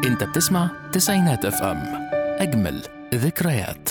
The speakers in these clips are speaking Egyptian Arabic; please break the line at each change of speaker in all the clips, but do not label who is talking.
انت بتسمع تسعينات اف ام اجمل ذكريات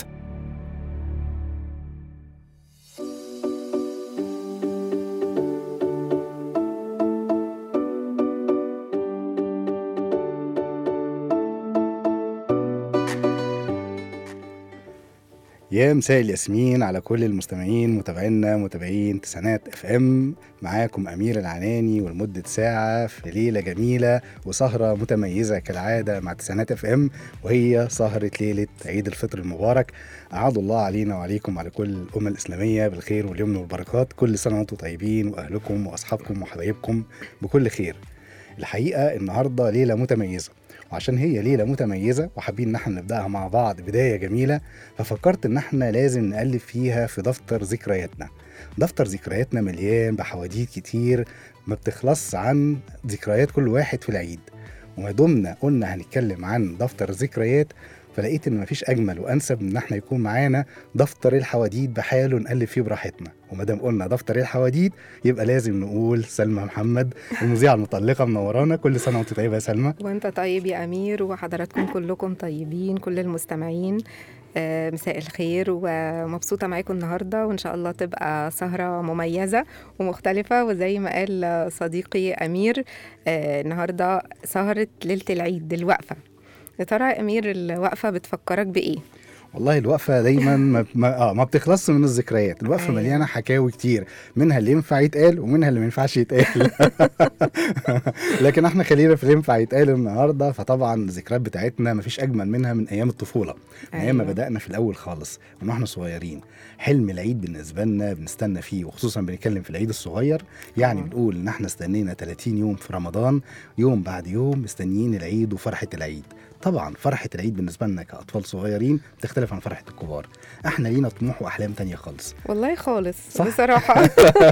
يا مساء الياسمين على كل المستمعين متابعينا متابعين تسعينات اف ام معاكم امير العناني ولمده ساعه في ليله جميله وسهره متميزه كالعاده مع تسعينات اف ام وهي سهره ليله عيد الفطر المبارك اعاد الله علينا وعليكم وعلى كل الامه الاسلاميه بالخير واليمن والبركات كل سنه وانتم طيبين واهلكم واصحابكم وحبايبكم بكل خير الحقيقه النهارده ليله متميزه وعشان هي ليلة متميزة وحابين ان احنا نبدأها مع بعض بداية جميلة ففكرت ان احنا لازم نقلب فيها في دفتر ذكرياتنا دفتر ذكرياتنا مليان بحواديت كتير ما بتخلص عن ذكريات كل واحد في العيد وما دمنا قلنا هنتكلم عن دفتر ذكريات فلقيت ان مفيش اجمل وانسب من ان احنا يكون معانا دفتر الحواديت بحاله نقلب فيه براحتنا وما دام قلنا دفتر الحواديت يبقى لازم نقول سلمى محمد المذيعه المطلقه منورانا كل سنه وانت طيبه يا سلمى
وانت طيب يا امير وحضراتكم كلكم طيبين كل المستمعين آه، مساء الخير ومبسوطة معاكم النهاردة وإن شاء الله تبقى سهرة مميزة ومختلفة وزي ما قال صديقي أمير آه، النهاردة سهرة ليلة العيد الوقفة يا ترى يا أمير الوقفة بتفكرك بإيه؟
والله الوقفه دايما ما, ما, آه ما بتخلصش من الذكريات الوقفه
أيوة.
مليانه حكاوي كتير منها اللي ينفع يتقال ومنها اللي ما ينفعش يتقال لكن احنا خلينا في اللي ينفع يتقال النهارده فطبعا الذكريات بتاعتنا ما فيش اجمل منها من ايام الطفوله من ايام ما
أيوة.
بدانا في الاول خالص من واحنا صغيرين حلم العيد بالنسبه لنا بنستنى فيه وخصوصا بنتكلم في العيد الصغير يعني
طبعاً.
بنقول ان احنا استنينا 30 يوم في رمضان يوم بعد يوم مستنيين العيد وفرحه العيد طبعا فرحه العيد بالنسبه لنا كاطفال صغيرين بتختلف عن فرحه الكبار احنا لينا طموح واحلام تانية خالص
والله خالص
صح.
بصراحة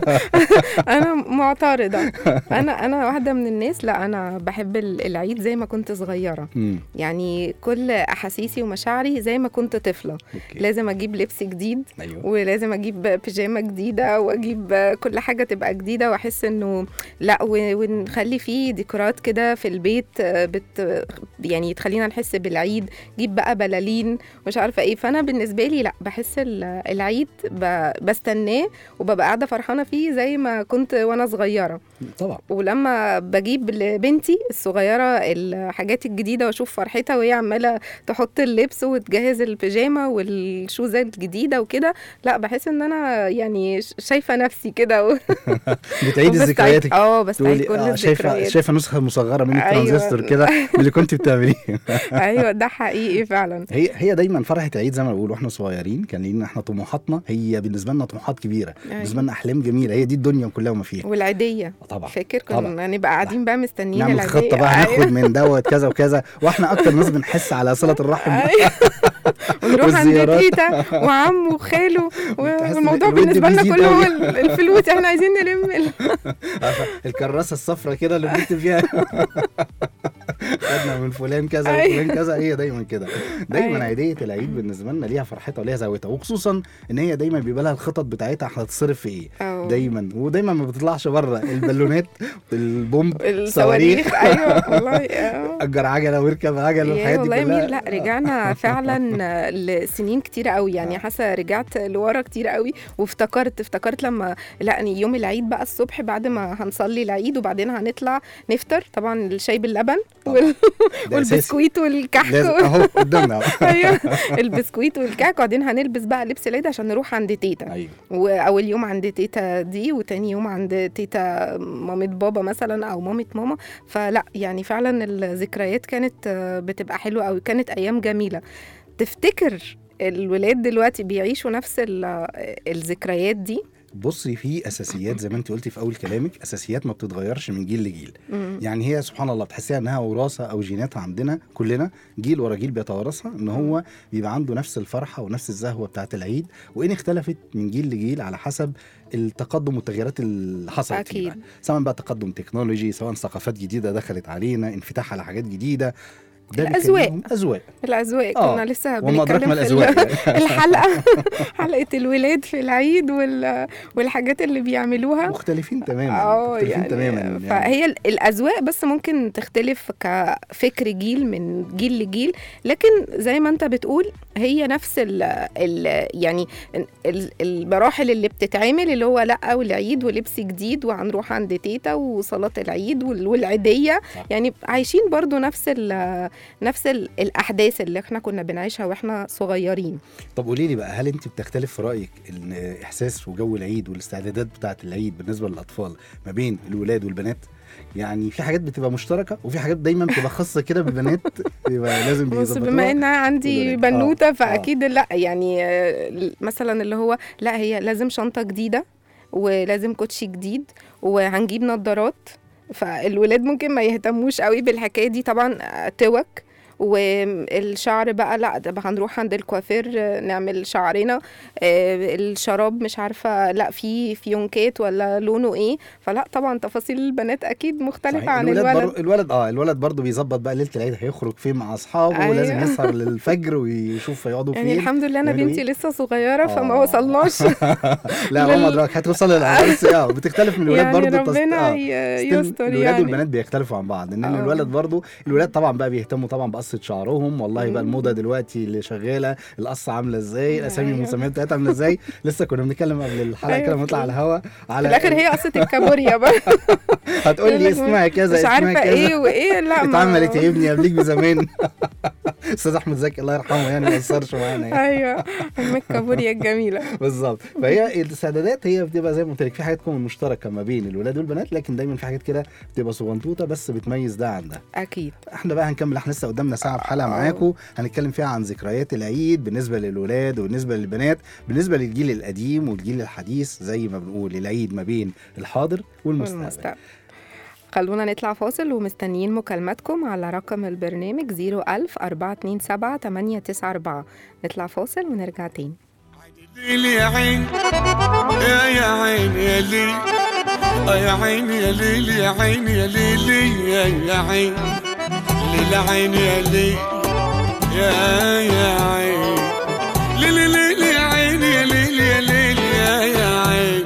أنا معترضة أنا أنا واحدة من الناس لا أنا بحب ال- العيد زي ما كنت صغيرة
امم
يعني كل أحاسيسي ومشاعري زي ما كنت طفلة
اوكي
لازم أجيب لبس جديد
ايوه
ولازم اجيب بيجامه جديده واجيب كل حاجه تبقى جديده واحس انه لا و- ونخلي فيه ديكورات كده في البيت آه، بت يعني تخلينا نحس بالعيد جيب بقى بلالين مش عارفه ايه فانا بالنسبه لي لا بحس ال- العيد ب- بستناه وببقى قاعده فرحانه فيه زي ما كنت وانا صغيره
طبعا
ولما بجيب لبنتي الصغيره الحاجات الجديده واشوف فرحتها وهي عماله تحط اللبس وتجهز البيجامه والشوزات الجديده وكده لا بحس ان انا يعني ش- شايفه نفسي كده و-
بتعيد
وبستعيد-
ذكرياتك
اه بستعيد
تقولي
كل
آه شايفه
الذكريات
شايفه نسخه مصغره من
أيوة.
الترانزستور كده من اللي كنت بتعمليه
ايوه ده حقيقي فعلا
هي هي دايما فرحه العيد زي ما بقول واحنا صغيرين كان لينا احنا طموحاتنا هي بالنسبه لنا طموحات كبيره بالنسبه لنا احلام جميله هي دي الدنيا كلها وما فيها
والعيديه
طبعا
فاكر
طبعا.
كنا نبقى قاعدين بقى مستنيين
نعمل
العيديه
خطه بقى
أيوة.
هناخد من دوت كذا وكذا واحنا اكتر ناس بنحس على صله الرحم
أيوة. ونروح عند
والزيارات.
تيتا وعم وخاله
وتحس
والموضوع
إن الود
بالنسبه لنا
بيزيد
كله هو
أوي.
ال- الفلوس احنا عايزين نلم ال-
عارفة الكراسه الصفراء كده اللي بنكتب فيها خدنا من فلان كذا
أيوة.
وفلان كذا هي دايما كده دايما
أيوة.
عيديه العيد بالنسبه لنا ليها فرحتها وليها زاويتها وخصوصا ان هي دايما بيبقى لها الخطط بتاعتها هتصرف في ايه
أو
دايما ودايما ما بتطلعش بره البالونات البومب
الصواريخ ايوه والله آه.
اجر عجله واركب عجله
يا
والحاجات دي
والله
كلها
مين لا رجعنا فعلا لسنين كتير قوي يعني حاسه رجعت لورا كتير قوي وافتكرت افتكرت لما لا يعني يوم العيد بقى الصبح بعد ما هنصلي العيد وبعدين هنطلع نفطر طبعا الشاي باللبن
طبعاً.
وال...
ده أساسي.
والبسكويت والكحك
لازم اهو قدامنا أهو.
ايوه البسكويت والكعك وبعدين هنلبس بقى لبس العيد عشان نروح عند تيتا
ايوه
واول يوم عند تيتا دي وتاني يوم عند تيتا مامة بابا مثلا او مامة ماما فلا يعني فعلا الذكريات كانت آه، بتبقى حلوه قوي كانت ايام جميله تفتكر الولاد دلوقتي بيعيشوا نفس ال- الذكريات دي
بصي في اساسيات زي ما انت قلتي في اول كلامك اساسيات ما بتتغيرش من جيل لجيل
مم.
يعني هي سبحان الله بتحسيها انها وراثه او جينات عندنا كلنا جيل ورا جيل بيتوارثها ان هو بيبقى عنده نفس الفرحه ونفس الزهوه بتاعه العيد وان اختلفت من جيل لجيل على حسب التقدم والتغييرات اللي حصلت فيه
اكيد
بقى. سواء بقى تقدم تكنولوجي سواء ثقافات جديده دخلت علينا انفتاح على حاجات جديده ده
الأذواق.
بيخليهم اذواق
الأذواق
آه،
كنا لسه
وما أدراك
بنتكلم
ما
في
الأذواق
ال- الحلقة حلقة الولاد في العيد وال... والحاجات اللي بيعملوها
مختلفين تماما
اه
مختلفين
يعني
تماما يعني.
فهي ال- الاذواق بس ممكن تختلف كفكر جيل من جيل لجيل لكن زي ما انت بتقول هي نفس ال ال يعني ال- المراحل اللي بتتعمل اللي هو لا والعيد ولبس جديد وهنروح عند تيتا وصلاه العيد وال- والعيديه
صح.
يعني عايشين برضو نفس ال نفس ال الاحداث اللي احنا كنا بنعيشها واحنا صغيرين
طب قولي لي بقى هل انت بتختلف في رايك ان احساس وجو العيد والاستعدادات بتاعه العيد بالنسبه للاطفال ما بين الولاد والبنات يعني في حاجات بتبقى مشتركه وفي حاجات دايما بتبقى خاصه كده بالبنات يبقى لازم
بص
بيظبطوها
بما ان أنا عندي
والولاد. آه،
بنوته
آه.
فاكيد لا يعني آه، مثلا اللي هو لا هي لازم شنطه جديده ولازم كوتشي جديد وهنجيب نظارات فالولاد ممكن ما يهتموش قوي بالحكايه دي طبعا آه، توك والشعر بقى لا ده بقى هنروح عند الكوافير آه، نعمل شعرنا آه، الشراب مش عارفه لا في فيونكات ولا لونه ايه فلا طبعا تفاصيل البنات اكيد مختلفه
صحيح.
عن
الولاد
الولد
برضو الولد اه الولد برضه بيظبط بقى ليله العيد هيخرج فين مع اصحابه
أيوة.
ولازم يسهر للفجر ويشوف هيقعدوا
يعني
فين
الحمد لله انا
يعملوا
بنتي
إيه؟
لسه صغيره فما
آه.
وصلناش
لا
لل-
ما ادراك هتوصل للعرس اه بتختلف من الولاد
يعني
برضه التص-
ربنا
آه.
ي-
ستيل
يستر
الولاد
يعني
والبنات بيختلفوا عن بعض ان
آه.
الولد برضو الولاد طبعا بقى بيهتموا طبعا بقصه شعرهم والله بقى
مم.
الموضه دلوقتي اللي شغاله القصه عامله ازاي الاسامي
أيوة.
المسميات بتاعتها عامله ازاي لسه كنا بنتكلم قبل الحلقه
أيوة.
كده لما نطلع على الهوا
في
على
الاخر هي قصه الكابوريا بقى
هتقول
يقول
لي
لك
اسمعي كذا
مش
اسمعي
عارفه
كذا
ايه وايه لا ما-
اتعملت يا ابني قبليك بزمان استاذ احمد زكي الله يرحمه يعني ما قصرش معانا يعني.
ايوه ام الكابوريا الجميله
بالظبط فهي الاستعدادات هي بتبقى زي ما قلت لك في حاجات تكون مشتركه ما بين الولاد والبنات لكن دايما في حاجات كده بتبقى صغنطوطه بس بتميز ده عن ده
اكيد
احنا بقى هنكمل احنا لسه قدامنا ساعه في حلقه
آه.
معاكم هنتكلم فيها عن ذكريات العيد بالنسبه للولاد وبالنسبه للبنات بالنسبه للجيل القديم والجيل الحديث زي ما بنقول العيد ما بين الحاضر والمستقبل
والمستقبل خلونا نطلع فاصل ومستنيين مكالماتكم على رقم البرنامج 01000 427 894 نطلع فاصل ونرجع تاني
ليل يا عين يا يا عين يا ليل آه يا عين يا ليل يا عين يا ليل يا يا عين ليل عين يا ليل يا يا عين ليل ليل يا عين يا ليل يا ليل يا يا عين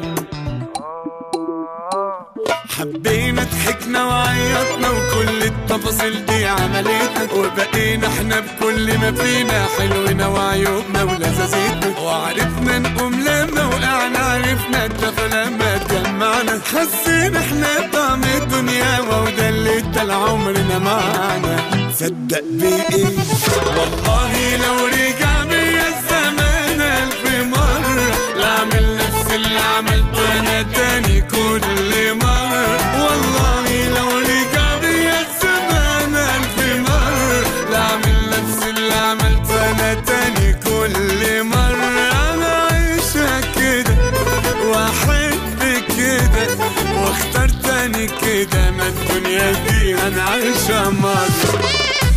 حبينا ضحكنا وعيطنا وكل التفاصيل دي عملتنا وبقينا احنا بكل ما فينا حلونا وعيوبنا ولذاذتنا وعرفنا نقوم لما وقعنا عرفنا الدفى لما اتجمعنا حسينا احنا طعم الدنيا وده اللي ادى عمرنا معانا صدق بايه والله لو رجع بيا الزمان الف مرة لا اعمل نفس اللي عملته انا تاني كل مرة والله لو رجع بيا الزمان الف مرة لا اعمل نفس اللي عملته انا تاني كل مرة انا عايشة كده واحب كده واختار تاني كده ما الدنيا دي انا عايشة مرة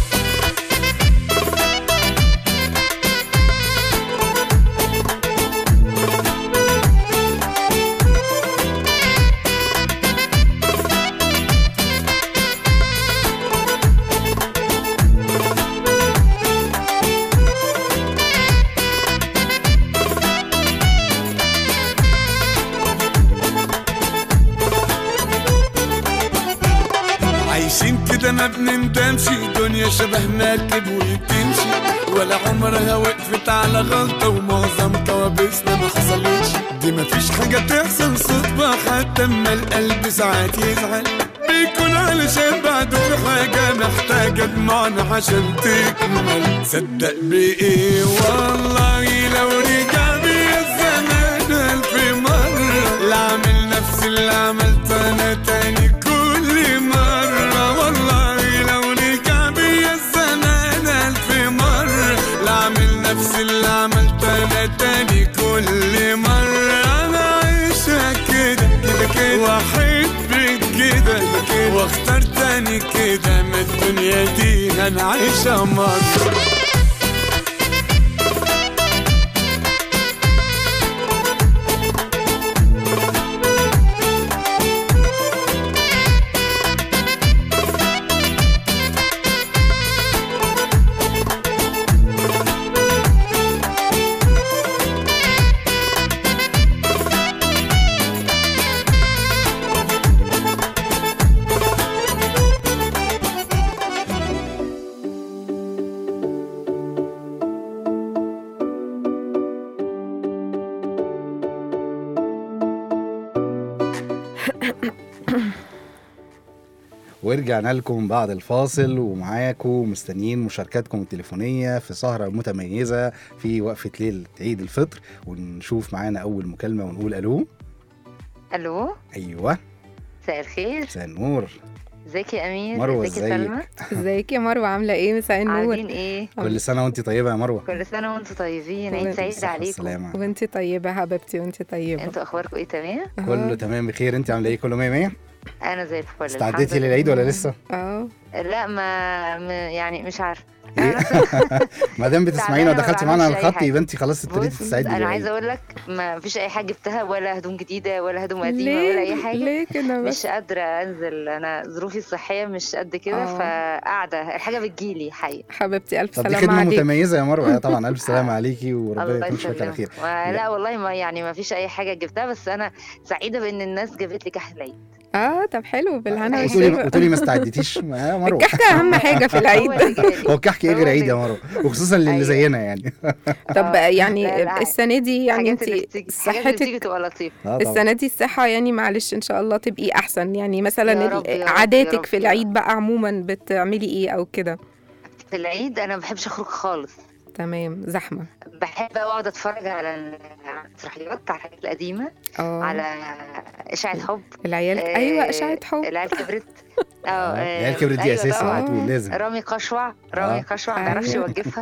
عايشين كده ما بنندمش دنيا شبه مركب وبتمشي ولا عمرها وقفت على غلطة ومعظم كوابيسنا ما حصلتش دي مفيش حاجة تحصل صدفة حتى اما القلب ساعات يزعل بيكون علشان بعده في حاجة محتاجة دموعنا عشان تكمل صدق بإيه والله لو رجع بيا الزمان ألف مرة لا أعمل نفس اللي عملته أنا تاني كل مرة والله لو رجع بيا الزمان ألف مرة لا أعمل نفس اللي عملته أنا تاني كل مرة أنا عايشة كده كده كده وأحب كده كده واختار تاني كده ما الدنيا دي أنا عايشة مرة
ورجعنا لكم بعد الفاصل ومعاكم مستنيين مشاركاتكم التليفونية في سهرة متميزة في وقفة ليلة عيد الفطر ونشوف معانا أول مكالمة ونقول ألو
الو
أيوه
مساء الخير
مساء النور
ازيك يا امير
مروة،
ازيك يا سلمى
ازيك يا مروه عامله ايه مساء النور
عاملين ايه
كل سنة وأنت طيبة يا مروة
كل سنه وانتم طيبين عيد
وانت
سعيد
بالصحة
عليكم
والسلامة
وانت طيبه حبيبتي وانت طيبه
انتوا اخباركم ايه تمام
كله تمام بخير أنت عاملة إيه كله مية مية
انا زي الفل
استعديتي
الحمد
للعيد ولا
لله.
لسه؟
اه
لا ما م- يعني مش عارفه
إيه؟ ما دام بتسمعينا
تعبانة ما
ودخلتي معانا على
بعملش أي
الخط
حاجة.
يبقى أنت خلاص ابتديتي
بص
تستعدي
انا
للعيد
عايزه اقول لك ما فيش اي حاجه جبتها ولا هدوم جديده ولا هدوم قديمه
ليه
ولا اي حاجه
ليه كده بس
مش قادره انزل انا ظروفي الصحيه مش قد كده
آه.
فقاعده الحاجه بتجيلي حقيقه
حبيبتي الف
طب دي
سلامه
خدمة
عليك
متميزة يا مروة يا طبعا ألف سلامة عليكي وربنا
الله
يكون شفاك على
يسلمك
خير
لا والله ما يعني ما فيش اي حاجه جبتها بس انا سعيده بان الناس جابت لي كحك العيد
اه طب حلو بالهنا
وتقولي
والشفا
وتقولي ما استعدتيش يا مروة
الكحكه اهم حاجه في
هو
العيد
اللي جالي.
هو الكحك ايه
هو
غير عيد يا
اللي-
مروه وخصوصا للي
أيوة.
زينا يعني
طب يعني
لا، لا،
السنه دي يعني
الحاجات
انت
اللي بتيجي الحاجات اللي بتيجي
صحتك
تبقى لطيفه
اه طبعا
السنه دي الصحه يعني معلش ان شاء الله تبقي احسن يعني مثلا
يا
ال-
رب، يا رب، يا
عاداتك
رب،
في
يا
العيد
رب.
بقى عموما بتعملي ايه او كده
في العيد انا ما بحبش اخرج خالص
تمام زحمه
بحب اقعد اتفرج على ال- على المسرحيات على الحاجات القديمه
اه
على اشاعه حب
العيال
آه،
ايوه اشاعه حب
العيال كبرت اه
آه،
آه،
العيال كبرت دي
أيوة
اساسي
طبعاً.
على طول لازم
رامي قشوع رامي
آه.
قشوع ما بيعرفش
أيوة.
يوقفها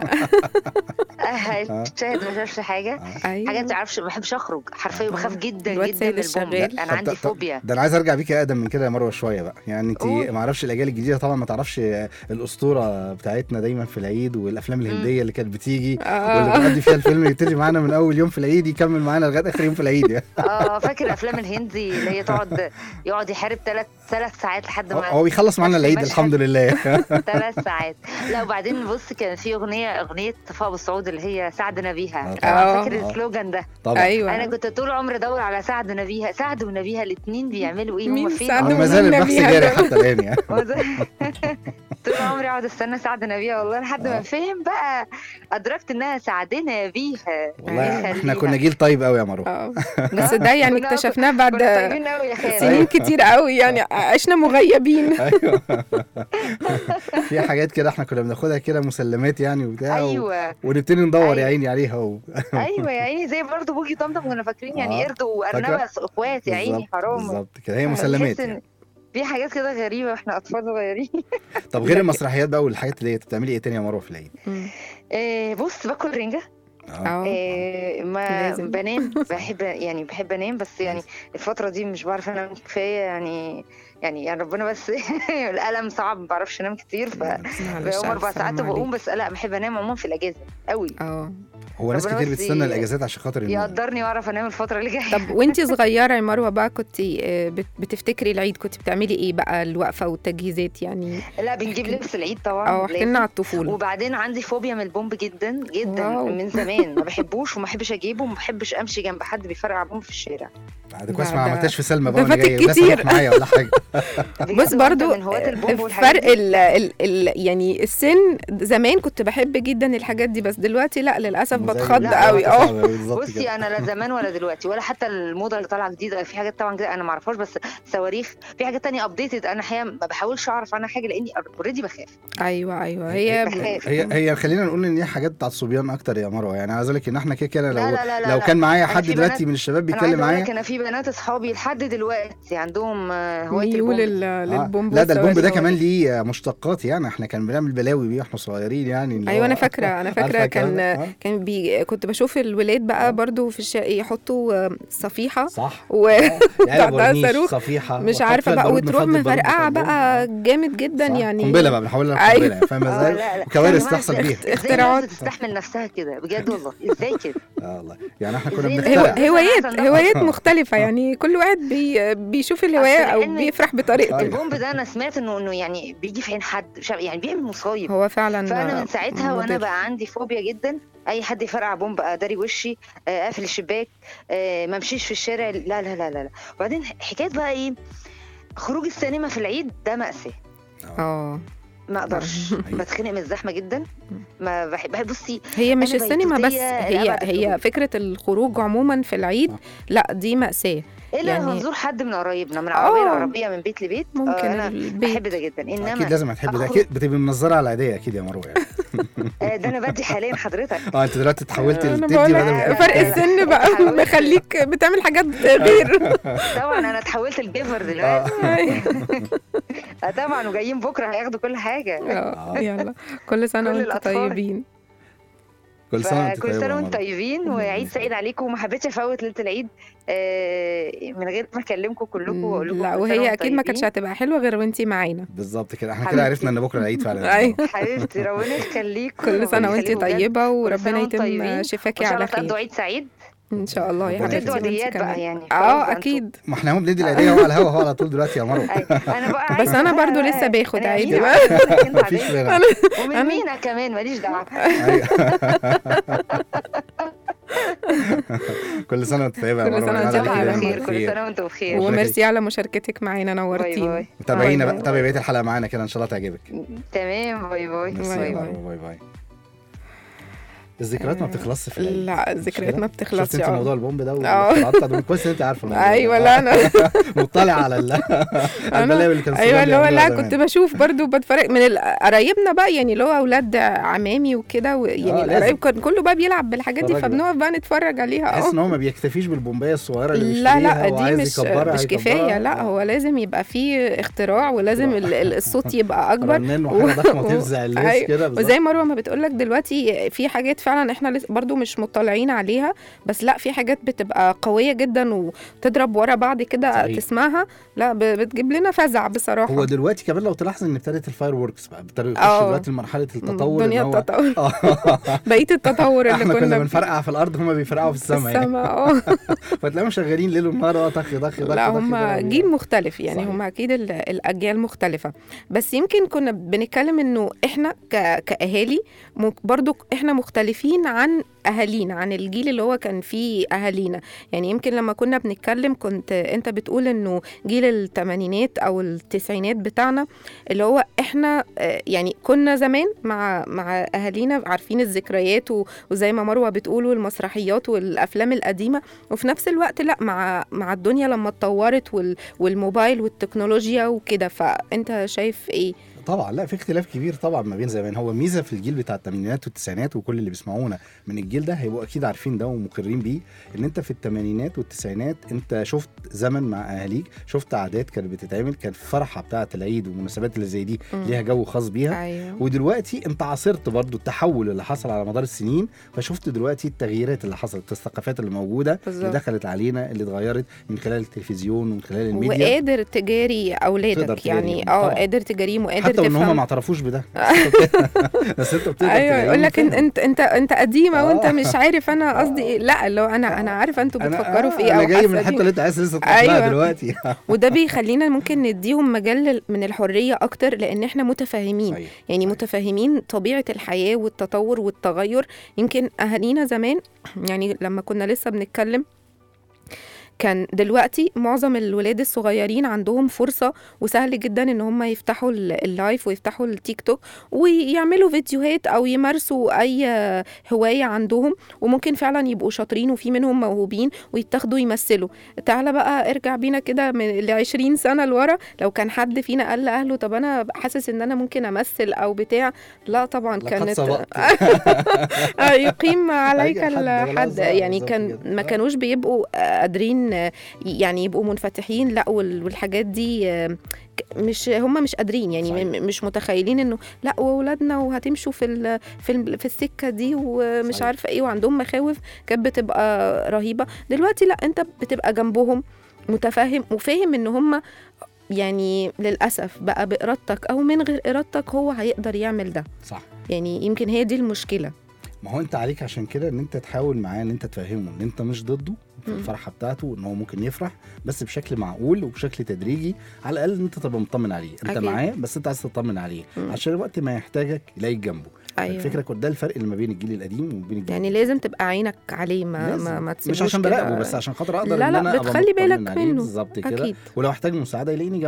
آه، شاهد ما شافش حاجه
آه.
ايوه
حاجات ما تعرفش ما بحبش اخرج حرفيا بخاف جدا
الواد
جدا
سيد
من البوم
الشغال.
انا
طب-
عندي
طب-
فوبيا
ده انا عايز ارجع بيكي اقدم من كده يا مروه شويه بقى يعني انت
قول.
ما اعرفش الاجيال الجديده طبعا ما تعرفش الاسطوره بتاعتنا دايما في العيد والافلام الهنديه اللي كانت بتيجي واللي
اه
بنقضي فيها الفيلم يبتدي معانا من اول يوم في العيد يكمل معانا لغايه اخر يوم في العيد يعني
اه فاكر الافلام الهندي اللي هي تقعد يقعد يحارب ثلاث ثلاث ساعات لحد
هو-
ما
هو بيخلص معانا
نفس
العيد
المشهد.
الحمد لله
ثلاث ساعات لا وبعدين بص كان في اغنيه اغنيه صفاء ابو السعود اللي هي سعدنا
آه
بيها
طبعاً.
فاكر
آه.
السلوجان ده
طبعا
ايوه
انا كنت طول عمري ادور على سعدنا بيها سعد ونبيها الاثنين بيعملوا ايه هم
مين
فين
سعد
هو ما زال
ونبيها
البحث
ده؟
جاري حتى الان يعني
طول عمري اقعد استنى سعدنا بيها والله لحد ما
آه.
فهم بقى ادركت انها سعدنا بيها
والله احنا
يخليها.
كنا جيل طيب قوي يا مروه
اه بس ده يعني
كنا-
اكتشفناه
كنا
بعد
طيبين قوي يا خالد
سنين كتير قوي يعني عشنا مغيبين
ايوه في حاجات كده احنا كنا بناخدها كده مسلمات يعني وبتاع و...
ايوه
ونبتدي ندور يا
أيوة.
عيني عليها و...
ايوه يا عيني زي برضه بوجي طمطم كنا فاكرين يعني
آه.
قرد وارنبه اخوات يا عيني
بالظبط-
حرام
بالظبط كده هي مسلمات
تحس إن
يعني.
في حاجات كده غريبه واحنا اطفال صغيرين
طب غير المسرحيات بقى والحاجات اللي بتعملي ايه تاني يا مروه في العيد؟
مم.
إيه بص باكل رنجه
اه
اه
إيه ما
لازم.
بنام بحب يعني بحب انام بس يعني الفتره دي مش بعرف انام كفايه يعني يعني يعني ربنا بس الالم صعب ما بعرفش انام كتير ف
معلش
بقوم اربع
ألف
ساعات
سلامة
وبقوم
عليك.
بس لا بحب انام عموما في الاجازه قوي
اه
هو ناس
ربنا
كتير
بس
بتستنى
ي-
الاجازات عشان خاطر النوم
يقدرني واعرف انام الفتره اللي جايه
طب وانتي صغيرة يا مروة بقى كنت بتفتكري العيد كنت بتعملي ايه بقى الوقفة والتجهيزات يعني
لا بنجيب لبس العيد طبعا
اه احكي
لازم.
لنا على الطفولة
وبعدين عندي فوبيا من البومب جدا جدا
واو.
من زمان ما بحبوش وما بحبش اجيبه وما بحبش امشي جنب حد بيفرقع بومب في الشارع
بعد كويس
ده-
ما
ده-
عملتاش في سلمى
ده
بقى وانا
فاتك
جاي الناس
كتير.
هتروح معايا ولا حاجه
بجد
بص
وأنت
برضو
من هواة البومب والحاجات
فرق
دي.
ال ال ال يعني السن زمان كنت بحب جدا الحاجات دي بس دلوقتي لا للاسف
زي-
بتخض
لا،
قوي اه
صعب أوي بالظبط
بصي
كده.
انا لا زمان ولا دلوقتي ولا حتى الموضه اللي طالعه جديده في حاجات طبعا جديدة انا ما اعرفهاش بس صواريخ في حاجات تانية ابديتد انا حقيقه ما بحاولش اعرف عنها حاجه لاني اوريدي بخاف
ايوه ايوه هي
بخاف
هي هي خلينا نقول ان هي حاجات بتاعت الصبيان اكتر يا مروه يعني عايز اقول لك ان احنا كده كده
لا
لو
لا لا لا
لو
لا.
كان معايا
أنا
حد
في
دلوقتي
بنات-
من الشباب
انا
بيتكلم
عايزه اقول
معايا
لك انا في بنات اصحابي لحد دلوقتي عندهم آه، هوايه
ميول
البومب
لل-
آه،
للبومب
لا ده البومب ده
والصواريخ.
كمان ليه مشتقات يعني احنا كان بنعمل بلاوي بيه واحنا صغيرين يعني اللي
ايوه
هو-
انا فاكره انا
عارفة
فاكره
الكلام
كان
ده؟ آه،
كان بي كنت بشوف الولاد بقى برضو في الشارع يحطوا آه، صفيحه
صح
و...
علب
وبعدها
ورنيش،
صاروخ
صفيحه
مش
وأحط
عارفه
فيها
بقى
البارود
وتروح
نفضي البارود بتاع
مفرقعه
البومب.
بقى جامد جدا
صح.
يعني
قنبله بقى بنحاول نلعب
أيوة.
قنبله فاهمه
آه،
ازاي
لا، لا.
وكوارث
لا،
تحصل
لا.
بيها
ازاي
اختراعات.
الناس بتستحمل نفسها كده بجد والله ازاي كده
اه والله يعني احنا كنا
إزاي
بنخترع
الناس-
هو... هوايات
أنا عارفة
هوايات مختلفه يعني كل واحد بي... بيشوف الهوايه او
لأن-
بيفرح بطريقته
أيوة.
البومب ده انا سمعت انه انه يعني بيجي في عين حد مش عارف- يعني بيعمل مصايب
هو فعلا
فانا من ساعتها وانا
مضر.
بقى عندي فوبيا جدا اي حد يفرقع بومب اداري وشي آه، اقفل الشباك آه، ما امشيش في الشارع لا لا لا لا لا وبعدين حكايه بقى ايه خروج السينما في العيد ده مأساة
اه
ما اقدرش
أيوة.
بتخنق من الزحمه جدا ما بحب بحب- بصي
هي مش
أنا
السينما بس
بيتوتية
هي
لأبعد
هي
الحدود.
فكره الخروج عموما في العيد
آه.
لا دي مأساة
الا
يعني-
لو هنزور حد من قرايبنا من عربيه
آه.
لعربيه من بيت لبيت آه،
ممكن
انا
البيت
بحب ده جدا انما
اكيد لازم هتحب ده
أخرج-
اكيد بتبقي منظره على العاديه اكيد يا مروه يعني
آه، ده انا بدي حاليا حضرتك
اه انت دلوقتي اتحولتي
انا
لتدي
بقول
بدل ما
لك
كنت
فرق
بتاخدي.
السن بقى
اتحولت.
مخليك بتعمل حاجات غير
طبعا انا اتحولت الجيفر دلوقتي آه، طبعا وجايين بكره هياخدوا كل حاجه
اه يلا كل سنه
كل
وانتم
الأطفال.
طيبين
كل سنه وانت
فكل
طيبه
سنه
يا
وانتم
مروة.
طيبين وعيد سعيد عليكم وما حبيتش افوت ليله العيد آه، من غير ما اكلمكم كلكم واقول لكم
لا
كل سنة
وهي
وانتم
اكيد ما كانتش
طيبين.
هتبقى حلوه غير وانتي معانا
بالظبط كده احنا كده
حبيبتي.
عرفنا ان بكره العيد فعلا
أيوة.
حبيبتي ربنا يخليكم
كل سنه
ربنا
وانتي
يخليكم بجد.
طيبه
سنة
وربنا
وانتم
يتم
طيبين.
شفاكي
وان شاء
على
الله تقضوا
خير
عيد سعيد
ان شاء الله يا
ربنا
حبيبتي
وتدوا
يخليك.
وانتي
هديات بقى
كمان.
يعني خلاص
اه
بقى
اكيد
ما احنا هم بندي العيديه اهو على الهوا اهو على طول دلوقتي يا مروه
انتوا- انا بقى
بس
عايزة
انا
بقى-
برضو لسه باخد
أنا
عادي
مين
بقى.
عارفة إنك انت
مفيش
عادية.
منها
ومن
أنا-
مينا كمان ماليش دعوه
أيوة. كل سنه وانت طيبه يا
كل
مروه
سنة
ينعاد
وانت
عليكي
طيبة.
دايماً
بخير كل
بالخير.
سنه وانتم بخير
و-
وميرسي على مشاركتك معانا
باي
نورتينا
باي
وتابعينا
باي
بقى
باي.
تابعي بقيه الحلقه معانا كده ان شاء الله تعجبك
تمام باي باي
ميرسي
باي
يا
باي.
مروه باي باي الذكريات ما بتخلصش في العيد
لا الذكريات ما
شفت
بتخلصش
انت
اه.
موضوع البومب ده
اه.
والاختراعات ده كويس ان انت عارفه الموضوع ده.
ايوه لا انا
مطلع على ال على البلاوي اللي كانوا
ايوه اللي هو لا
بيعملوها
كنت
زمان.
بشوف برضو بتفرج من ال- قرايبنا بقى يعني اللي هو اولاد عمامي وكده و- يعني
آه،
القرايب
لازم.
كان كله بقى بيلعب بالحاجات دي
اتفرج بقى.
فبنقف بقى نتفرج عليها
تحس
اه
ان هو ما بيكتفيش بالبومبايه الصغيره اللي
لا
بيشتريها
لا دي
وعايز
مش
يكبرها
مش كفايه
هيكبرها.
لا
آه.
هو لازم يبقى فيه اختراع ولازم ال- ال- الصوت يبقى اكبر
رنان وحاجه ضخمه
و-
تفزع الناس
أيوة.
كده بالظبط.
وزي مروه ما بتقول لك دلوقتي في حاجات فعلا احنا لس- برضو مش مطلعين عليها بس لا في حاجات بتبقى قويه جدا وتضرب ورا بعض كده
صحيح.
تسمعها لا ب- بتجيب لنا فزع بصراحه
هو دلوقتي كمان لو تلاحظ ان ابتدت الفاير ووركس بقى ابتدوا يخشوا
آه.
دلوقتي لمرحله التطور
دنيا
إن هو-
التطور
آه.
بقيه التطور اللي
احنا كنا
كنا
بنفرقع في الارض هم بيفرقعوا في السماء يعني
السما اه
فتلاقيهم شغالين ليل ونهار اه طخ طخ طخ
لا
طخ
هم
كده.
جيل مختلف يعني
صحيح.
هم اكيد ال- الاجيال مختلفه بس يمكن كنا بنتكلم انه احنا ك- كاهالي م- برضو احنا مختلفين عن اهالينا عن الجيل اللي هو كان فيه اهالينا يعني يمكن لما كنا بنتكلم كنت انت بتقول انه جيل الثمانينات او التسعينات بتاعنا اللي هو احنا آه، يعني كنا زمان مع مع اهالينا عارفين الذكريات و- وزي ما مروه بتقول والمسرحيات والافلام القديمه وفي نفس الوقت لا مع مع الدنيا لما اتطورت وال والموبايل والتكنولوجيا وكده فانت شايف ايه
طبعا لا في اختلاف كبير طبعا ما بين زمان هو ميزه في الجيل بتاع الثمانينات والتسعينات وكل اللي بيسمعونا من الجيل ده هيبقوا اكيد عارفين ده ومقرين بيه ان انت في الثمانينات والتسعينات انت شفت زمن مع اهاليك شفت عادات كانت بتتعمل كان الفرحه بتاعه العيد والمناسبات اللي زي دي
مم.
ليها جو خاص بيها
ايوه
ودلوقتي انت عاصرت برضو التحول اللي حصل على مدار السنين فشفت دلوقتي التغييرات اللي حصلت الثقافات اللي موجوده اللي
بالظبط
دخلت علينا اللي اتغيرت من خلال التلفزيون ومن خلال الميديا
وقادر تجاري
تقدر
اولادك
تجاريهم،
يعني اه
طبعاً.
قادر تجاريهم وقادر
حتى وان هم
تفهم
ما اعترفوش بده بس انت بتقدر
ايوه
تلاقيهم
يقول لك انت
فاهم.
انت انت انت قديمه وانت
آه.
مش عارف انا قصدي ايه لا لو انا انا عارفه انتوا
أنا-
بتفكروا في
آه،
ايه
انا
او
جاي من
حاسة
الحته
دي.
اللي انت عايز لسه تروح
أيوة.
لها دلوقتي
وده بيخلينا ممكن نديهم مجال لل- من الحريه اكتر لان احنا متفاهمين
صحيح.
يعني
صحيح.
متفاهمين طبيعه الحياه والتطور والتغير يمكن اهالينا زمان يعني لما كنا لسه بنتكلم كان دلوقتي معظم الولاد الصغيرين عندهم فرصة وسهل جدا ان هم يفتحوا ال- اللايف ويفتحوا التيك توك ويعملوا فيديوهات او يمارسوا اي هواية عندهم وممكن فعلا يبقوا شاطرين وفي منهم موهوبين ويتاخدوا يمثلوا تعالى بقى ارجع بينا كده من ل 20 سنة لورا لو كان حد فينا قال لأهله طب انا حاسس ان انا ممكن امثل او بتاع لا طبعا
لقد
كانت
سبقت.
آه، يقيم عليك
أي حد ولا
الحد
زعل
يعني
بالظبط
كان
كده.
ما
آه.
كانوش بيبقوا آه، قادرين آه، يعني يبقوا منفتحين لا وال- والحاجات دي آه، ك- مش هم مش قادرين يعني
صحيح.
م- مش متخيلين انه لا واولادنا وهتمشوا في ال- في ال- في السكه دي ومش
صحيح.
عارفه ايه وعندهم مخاوف كانت بتبقى رهيبه دلوقتي لا انت بتبقى جنبهم متفاهم وفاهم ان هم يعني للاسف بقى بارادتك او من غير ارادتك هو هيقدر يعمل ده
صح
يعني يمكن هي دي المشكله
ما هو انت عليك عشان كده ان انت تحاول معاه ان انت تفهمه ان انت مش ضده في
مم.
الفرحه بتاعته ان هو ممكن يفرح بس بشكل معقول وبشكل تدريجي على الاقل ان انت تبقى مطمن عليه انت
أكيد.
معاه بس انت عايز تطمن عليه
مم.
عشان وقت ما يحتاجك يلاقيك جنبه
ايوه
الفكره كنت ده الفرق اللي ما بين الجيل القديم وبين الجيل
يعني لازم تبقى عينك عليه ما
لازم.
ما, ما
مش
تسيبوش
عشان
كده.
براقبه بس عشان خاطر اقدر
لا
ان
لا
انا أبقى
بتخلي بالك
مطمن عليه
منه.
بالظبط كده
اكيد
ولو احتاج مساعده يلاقيني جنبه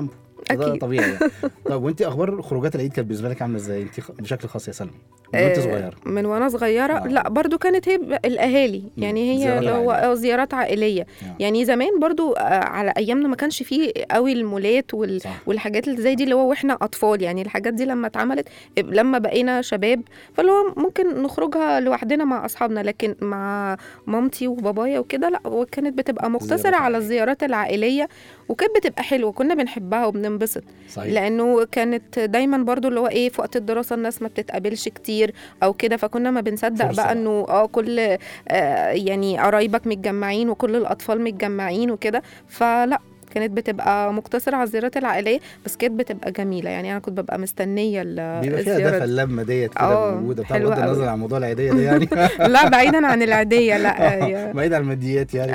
ده
أكيد.
طبيعي يعني. طب وانت اخبار خروجات العيد كانت بالنسبه لك عامله ازاي انت خ- بشكل خاص يا سلمى من وانت
آه،
صغيره
من وانا صغيره
آه.
لا برضو كانت هي ب- الاهالي يعني هي
زيارات
اللي هو
عائلية.
آه، زيارات عائليه
آه.
يعني زمان برضو آه، على ايامنا ما كانش فيه قوي المولات وال...
صح.
والحاجات اللي زي دي اللي هو واحنا اطفال يعني الحاجات دي لما اتعملت لما بقينا شباب فاللي هو ممكن نخرجها لوحدنا مع اصحابنا لكن مع مامتي وبابايا وكده لا وكانت بتبقى مقتصره
زيارات
على
عائلية.
الزيارات العائليه وكانت بتبقى حلوه كنا بنحبها وبننبسط
صحيح
لانه كانت دايما برضو اللي هو ايه في وقت الدراسه الناس ما بتتقابلش كتير او كده فكنا ما بنصدق
فرصة
بقى
بقى.
انه اه كل آه يعني قرايبك متجمعين وكل الاطفال متجمعين وكده فلا كانت بتبقى مقتصرة على الزيارات العائلية بس كانت بتبقى جميلة يعني أنا كنت ببقى مستنية ال-
بيبقى فيها
الزيارة
دفى
دي.
اللمه ديت كده
آه،
موجوده بتاع
حلوة
بغض النظر
قوي.
عن موضوع العيديه ده يعني
لا بعيدا عن العادية لا يا-
بعيد عن الماديات يعني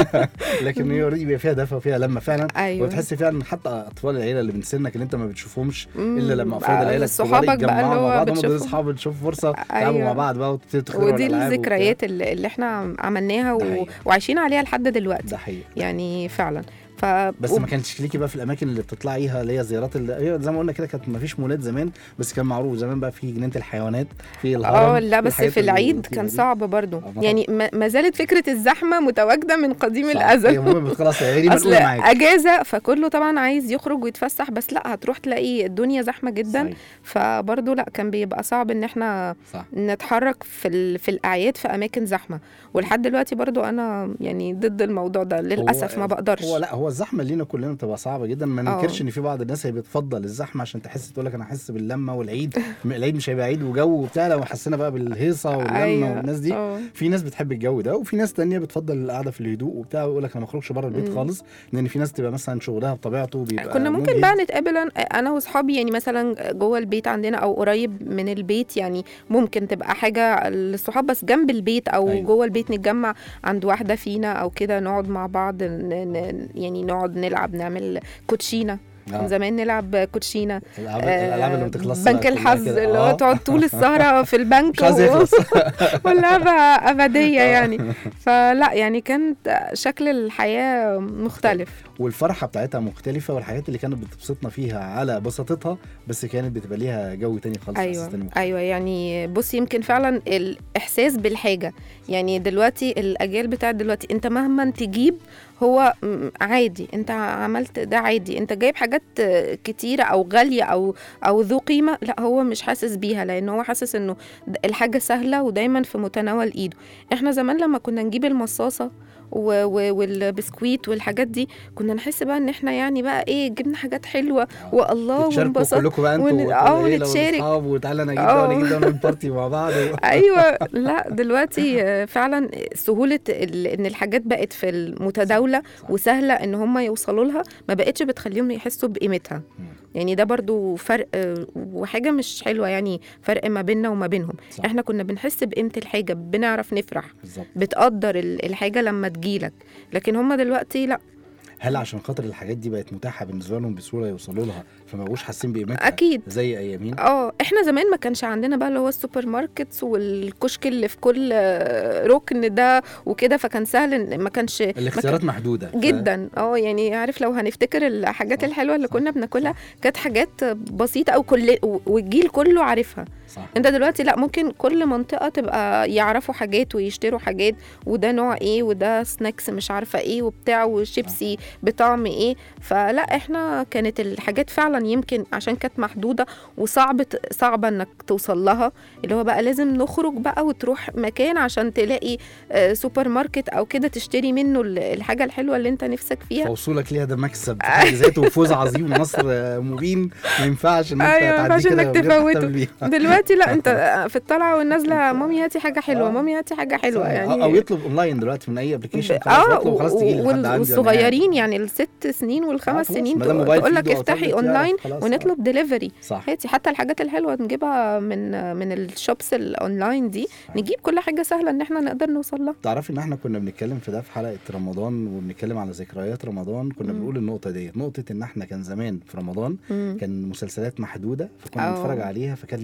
لكن هي already بيبقى فيها دفى وفيها لمه فعلا
أيوة
وتحس فعلا حتى اطفال العيله اللي من سنك اللي انت ما بتشوفهمش
مم،
الا لما افراد
بقى
العيله الكبار
صحابك بقى اللي
يتجمعوا مع
هو
بعض هم دول
بتشوفهم.
اصحاب تشوفوا فرصه تلعبوا مع
أيوة.
بعض بقى وتدخلوا
ودي
الألعاب وبتاع.
الذكريات اللي, اللي احنا عملناها
ده
و...
حقيقي.
وعايشين عليها لحد دلوقتي
ده حقيقي
يعني فعلا ف
بس ما كانش ليكي بقى في الاماكن اللي بتطلعيها اللي هي زيارات ال- هي زي ما قلنا كده كانت ما فيش مولات زمان بس كان معروف زمان بقى في جنينه الحيوانات في الهرم
اه لا
في
بس
الحاجات
في العيد
اللطيفة
كان
دي.
صعب برضو
آه، ما
يعني ما ما زالت فكره الزحمه متواجده من قديم
صح. هي
الازل
مهمة خلاص هي دي
اصل
مسؤولة معاك
اجازه فكله طبعا عايز يخرج ويتفسح بس لا هتروح تلاقي الدنيا زحمه جدا
صحيح.
فبرضو لا كان بيبقى صعب ان احنا
صح
نتحرك في ال... في الاعياد في اماكن زحمه ولحد دلوقتي برضو انا يعني ضد الموضوع ده للاسف
هو-
ما بقدرش
هو لا هو الزحمه لينا كلنا بتبقى صعبه جدا ما
آه.
ننكرش ان في بعض الناس هي بتفضل الزحمه عشان تحس تقول لك انا احس باللمه والعيد م- العيد مش هيبقى عيد وجو وبتاع لو حسينا بقى بالهيصه واللمه
أيوة.
والناس دي
آه.
في ناس بتحب الجو ده وفي ناس تانية بتفضل القعده في الهدوء وبتاع ويقول لك انا ما اخرجش بره البيت
مم.
خالص لان في ناس تبقى مثلا شغلها بطبيعته بيبقى
كنا ممكن
مجهد.
بقى نتقابل أنا- انا واصحابي يعني مثلا جوه البيت عندنا او قريب من البيت يعني ممكن تبقى حاجه للصحاب بس جنب البيت او
أيوة.
أيوة. جوه البيت نتجمع عند واحده فينا او كده نقعد مع بعض ن... ن... يعني نقعد نلعب نعمل كوتشينه
آه.
من زمان نلعب كوتشينه
الالعاب
آه،
الالعاب اللي ما بتخلصش
بنك الحظ اللي هو تقعد طول السهره في البنك
مش عايز
و-
يخلص
واللعبه ابديه يعني فلا يعني كانت شكل الحياه مختلف
والفرحه بتاعتها مختلفه والحاجات اللي كانت بتبسطنا فيها على بساطتها بس كانت بتبقى ليها جو تاني خالص إحساس
ايوه
تاني مختلف.
ايوه يعني بص يمكن فعلا الاحساس بالحاجه يعني دلوقتي الاجيال بتاعت دلوقتي انت مهما تجيب هو م- عادي انت عملت ده عادي انت جايب حاجات كتيره او غاليه او او ذو قيمه لا هو مش حاسس بيها لان هو حاسس انه د- الحاجه سهله ودايما في متناول ايده احنا زمان لما كنا نجيب المصاصه و- و- والبسكويت والحاجات دي كنا نحس بقى ان احنا يعني بقى ايه جبنا حاجات حلوه والله
تتشاركوا
وانبسط
كلكم بقى انتوا
ون-
وتقولوا
اه
إيه لو
ونتشارك.
اصحاب وتعالى انا اجيب ده
اه.
وانا اجيب ده ونعمل بارتي مع بعض و...
ايوه لا دلوقتي آه، فعلا سهوله ال- ان الحاجات بقت في المتداوله
صح.
وسهله ان هم يوصلوا لها ما بقتش بتخليهم يحسوا بقيمتها
مم.
يعني ده برضو فرق آه، وحاجه مش حلوه يعني فرق ما بيننا وما بينهم
صح.
احنا كنا بنحس بقيمه الحاجه بنعرف نفرح
بالظبط
بتقدر ال- الحاجه لما تجيلك لكن هم دلوقتي لا
هل عشان خاطر الحاجات دي بقت متاحه بالنسبه لهم بسهوله يوصلوا لها فما بقوش حاسين بقيمتها
اكيد
زي ايامين
اه احنا زمان ما كانش عندنا بقى اللي هو السوبر ماركتس والكشك اللي في كل آه، ركن ده وكده فكان سهل إن ما كانش ما
الاختيارات محدوده ف-
جدا اه يعني عارف لو هنفتكر الحاجات
صح،
الحلوه اللي
صح،
كنا بناكلها
صح.
كانت حاجات بسيطه او كل والجيل كله عارفها
صح
انت دلوقتي لا ممكن كل منطقه تبقى يعرفوا حاجات ويشتروا حاجات وده نوع ايه وده سناكس مش عارفه ايه وبتاع وشيبسي بطعم ايه فلا احنا كانت الحاجات فعلا يمكن عشان كانت محدوده وصعب ت- صعبه انك توصل لها اللي هو بقى لازم نخرج بقى وتروح مكان عشان تلاقي آه، سوبر ماركت او كده تشتري منه ال- الحاجه الحلوه اللي انت نفسك فيها
فوصولك ليها ده مكسب في حد ذاته وفوز عظيم مصر آه، مبين ما ينفعش ان انت
أيوة، ما
تعدي
ينفعش
كده
إنك
من غير
تفوته.
تحتفل بيها.
دلوقتي لا انت في الطلعه والنازله مامي هاتي حاجه حلوه
آه.
مامي هاتي حاجه حلوه
صح.
يعني
او يطلب اونلاين دلوقتي من اي ابلكيشن
ب-
خلاص
اه
بطلب خلاص تجي لي
وال-
لحد عندي
والصغيرين يعني الست سنين
آه،
والخمس
خلاص،
سنين
ما دام موبايل
تقول
في
لك
إيده أو
افتحي
تابلت يعرف
اونلاين
خلاص، آه.
ونطلب دليفري
صح
هاتي حتى الحاجات الحلوه نجيبها من من الشوبس الاونلاين دي نجيب كل حاجه سهله ان احنا نقدر نوصل لها
تعرفي ان احنا كنا بنتكلم في ده في حلقه رمضان وبنتكلم على ذكريات رمضان كنا
مم.
بنقول النقطه ديت نقطه ان احنا كان زمان في رمضان
مم.
كان مسلسلات محدوده فكنا
أه.
بنتفرج عليها فكان ليها متعتها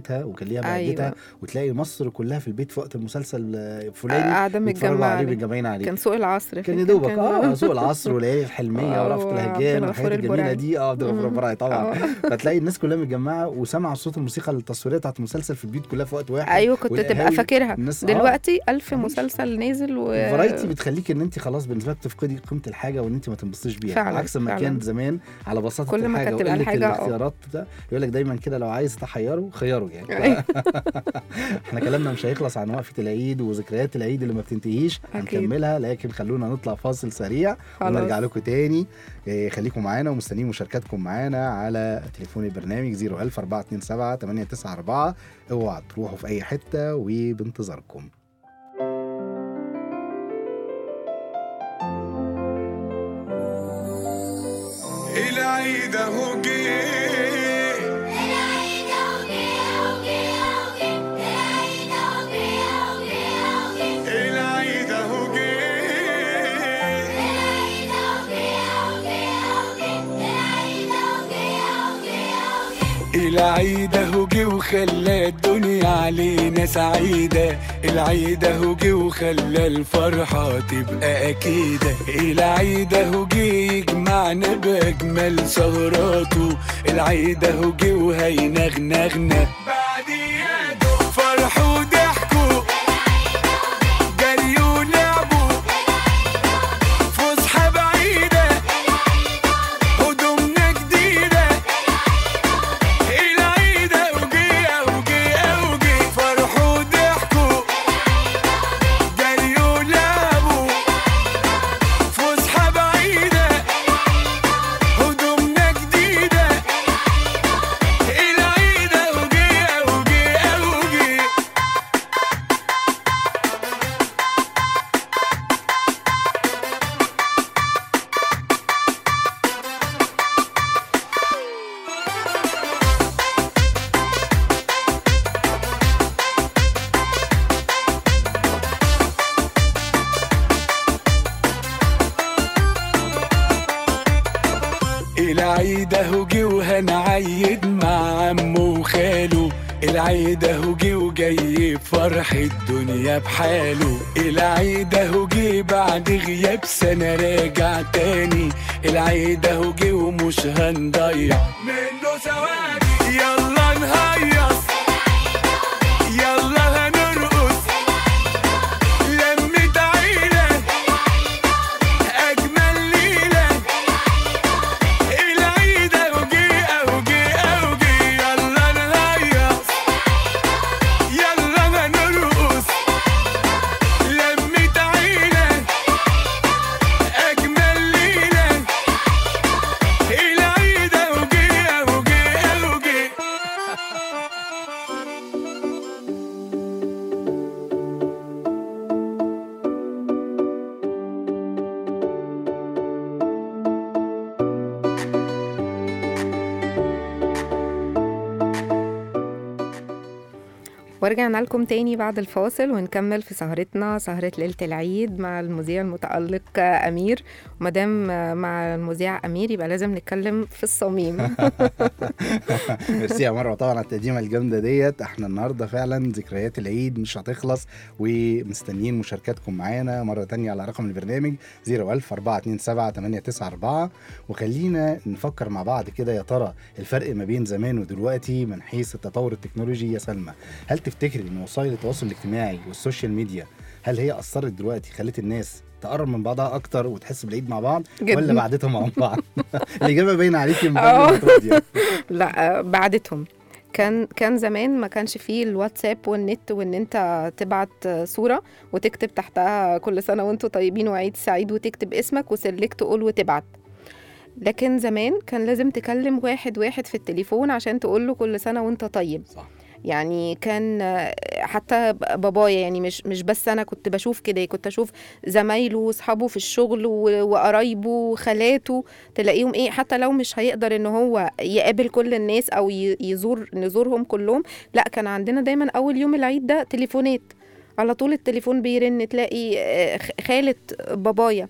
بتاعتها وكان ليها
أيوة.
بهجتها وتلاقي مصر كلها في البيت في وقت المسلسل الفلاني
قاعده
بيتفرجوا
متجمعه
عليه
عليه.
متجمعين عليه
كان سوق العصر
كان
فاكر؟
يدوبك
كان-
اه سوق العصر وليالي الحلميه
آه،
ورأفت
وعبد
الهجان
الغفور
والحاجات الجميله
البرعي.
دي اه عبد الغفور
مم.
البرعي طبعا
آه.
فتلاقي الناس كلها متجمعه وسمع صوت الموسيقى التصويريه بتاعت المسلسل في البيت كلها في وقت واحد
ايوه كنت تبقى
والقهاوي-
فاكرها
الناس آه،
دلوقتي ألف
مفيش.
مسلسل نازل و
الفرايتي بتخليك ان انت خلاص بالنسبه لك تفقدي قيمه الحاجه وان انت ما تنبسطيش بيها
فعلا،
عكس ما
فعلا.
كان زمان على بساطه
كل ما
الحاجه
كانت تبقى
وقله
الحاجة، آه.
الاختيارات ده يقول لك دايما كده لو عايز تحيره خيره يعني
أيوة.
احنا كلامنا مش هيخلص عن وقفه العيد وذكريات العيد اللي ما بتنتهيش
أكيد.
هنكملها لكن خلونا نطلع فاصل سريع
خلاص.
ونرجع لكم تاني إيه، خليكم معانا ومستنيين مشاركاتكم معانا على تليفون البرنامج 01000 427 894 اوعوا تروحوا في اي حته وبانتظاركم
العيد اهو جه العيد اهو جه العيد اهو جه وخلى الدنيا علينا سعيدة العيد اهو جه وخلى الفرحة تبقى أكيدة العيد اهو جه يجمعنا بأجمل سهراته العيد اهو جه وهينغنغنا بعد يده فرحوا وضحكوا جريوا ولعبوا فسحة بعيدة هدومنا جديدة العيد اوجي اوجي اوجي فرحوا وضحكوا جريوا ولعبوا فسحة بعيدة هدومنا جديدة العيد اوجي اوجي اوجي العيد اهو جه وهنعيد مع عمه وخاله العيد اهو جه وجاي بفرح الدنيا بحاله العيد اهو جه بعد غياب سنة راجع تاني العيد اهو جه ومش هنضيع منه ثواني يلا نهيص يلا هنرقص لمة عيلة أجمل ليلة العيد اوجي اوجي اوجي يلا نهيص يلا نرقص لمة عيلة أجمل ليلة العيد اوجي اوجي اوجي
ورجعنا لكم تاني بعد الفاصل ونكمل في سهرتنا سهرة ليلة العيد مع المذيع المتألق أمير ومادام مع المذيع أمير يبقى لازم نتكلم في الصميم
ميرسي يا مروه طبعا على التقديمه الجامده ديت احنا النهارده فعلا ذكريات العيد مش هتخلص ومستنيين مشاركاتكم معانا مره تانية على رقم البرنامج 01000 427 894 وخلينا نفكر مع بعض كده يا ترى الفرق ما بين زمان ودلوقتي من حيث التطور التكنولوجي يا سلمى هل تفتكري ان وسائل التواصل الاجتماعي والسوشيال ميديا هل هي اثرت دلوقتي خلت الناس تقرب من بعضها اكتر وتحس بالعيد مع بعض
جداً.
ولا بعدتهم عن بعض الاجابه باينه عليكي من
آه.
قبل ما تردي
لا بعدتهم كان كان زمان ما كانش فيه الواتساب والنت وان انت تبعت صوره وتكتب تحتها كل سنه وانتم طيبين وعيد سعيد وتكتب اسمك وسلكت تقول وتبعت لكن زمان كان لازم تكلم واحد واحد في التليفون عشان تقول له كل سنه وانت طيب
صح
يعني كان آه، حتى بابايا يعني مش مش بس انا كنت بشوف كده كنت اشوف زمايله واصحابه في الشغل و- وقرايبه وخالاته تلاقيهم ايه حتى لو مش هيقدر ان هو يقابل كل الناس او ي- يزور نزورهم كلهم لا كان عندنا دايما اول يوم العيد ده تليفونات على طول التليفون بيرن تلاقي آه، خ- خالة بابايا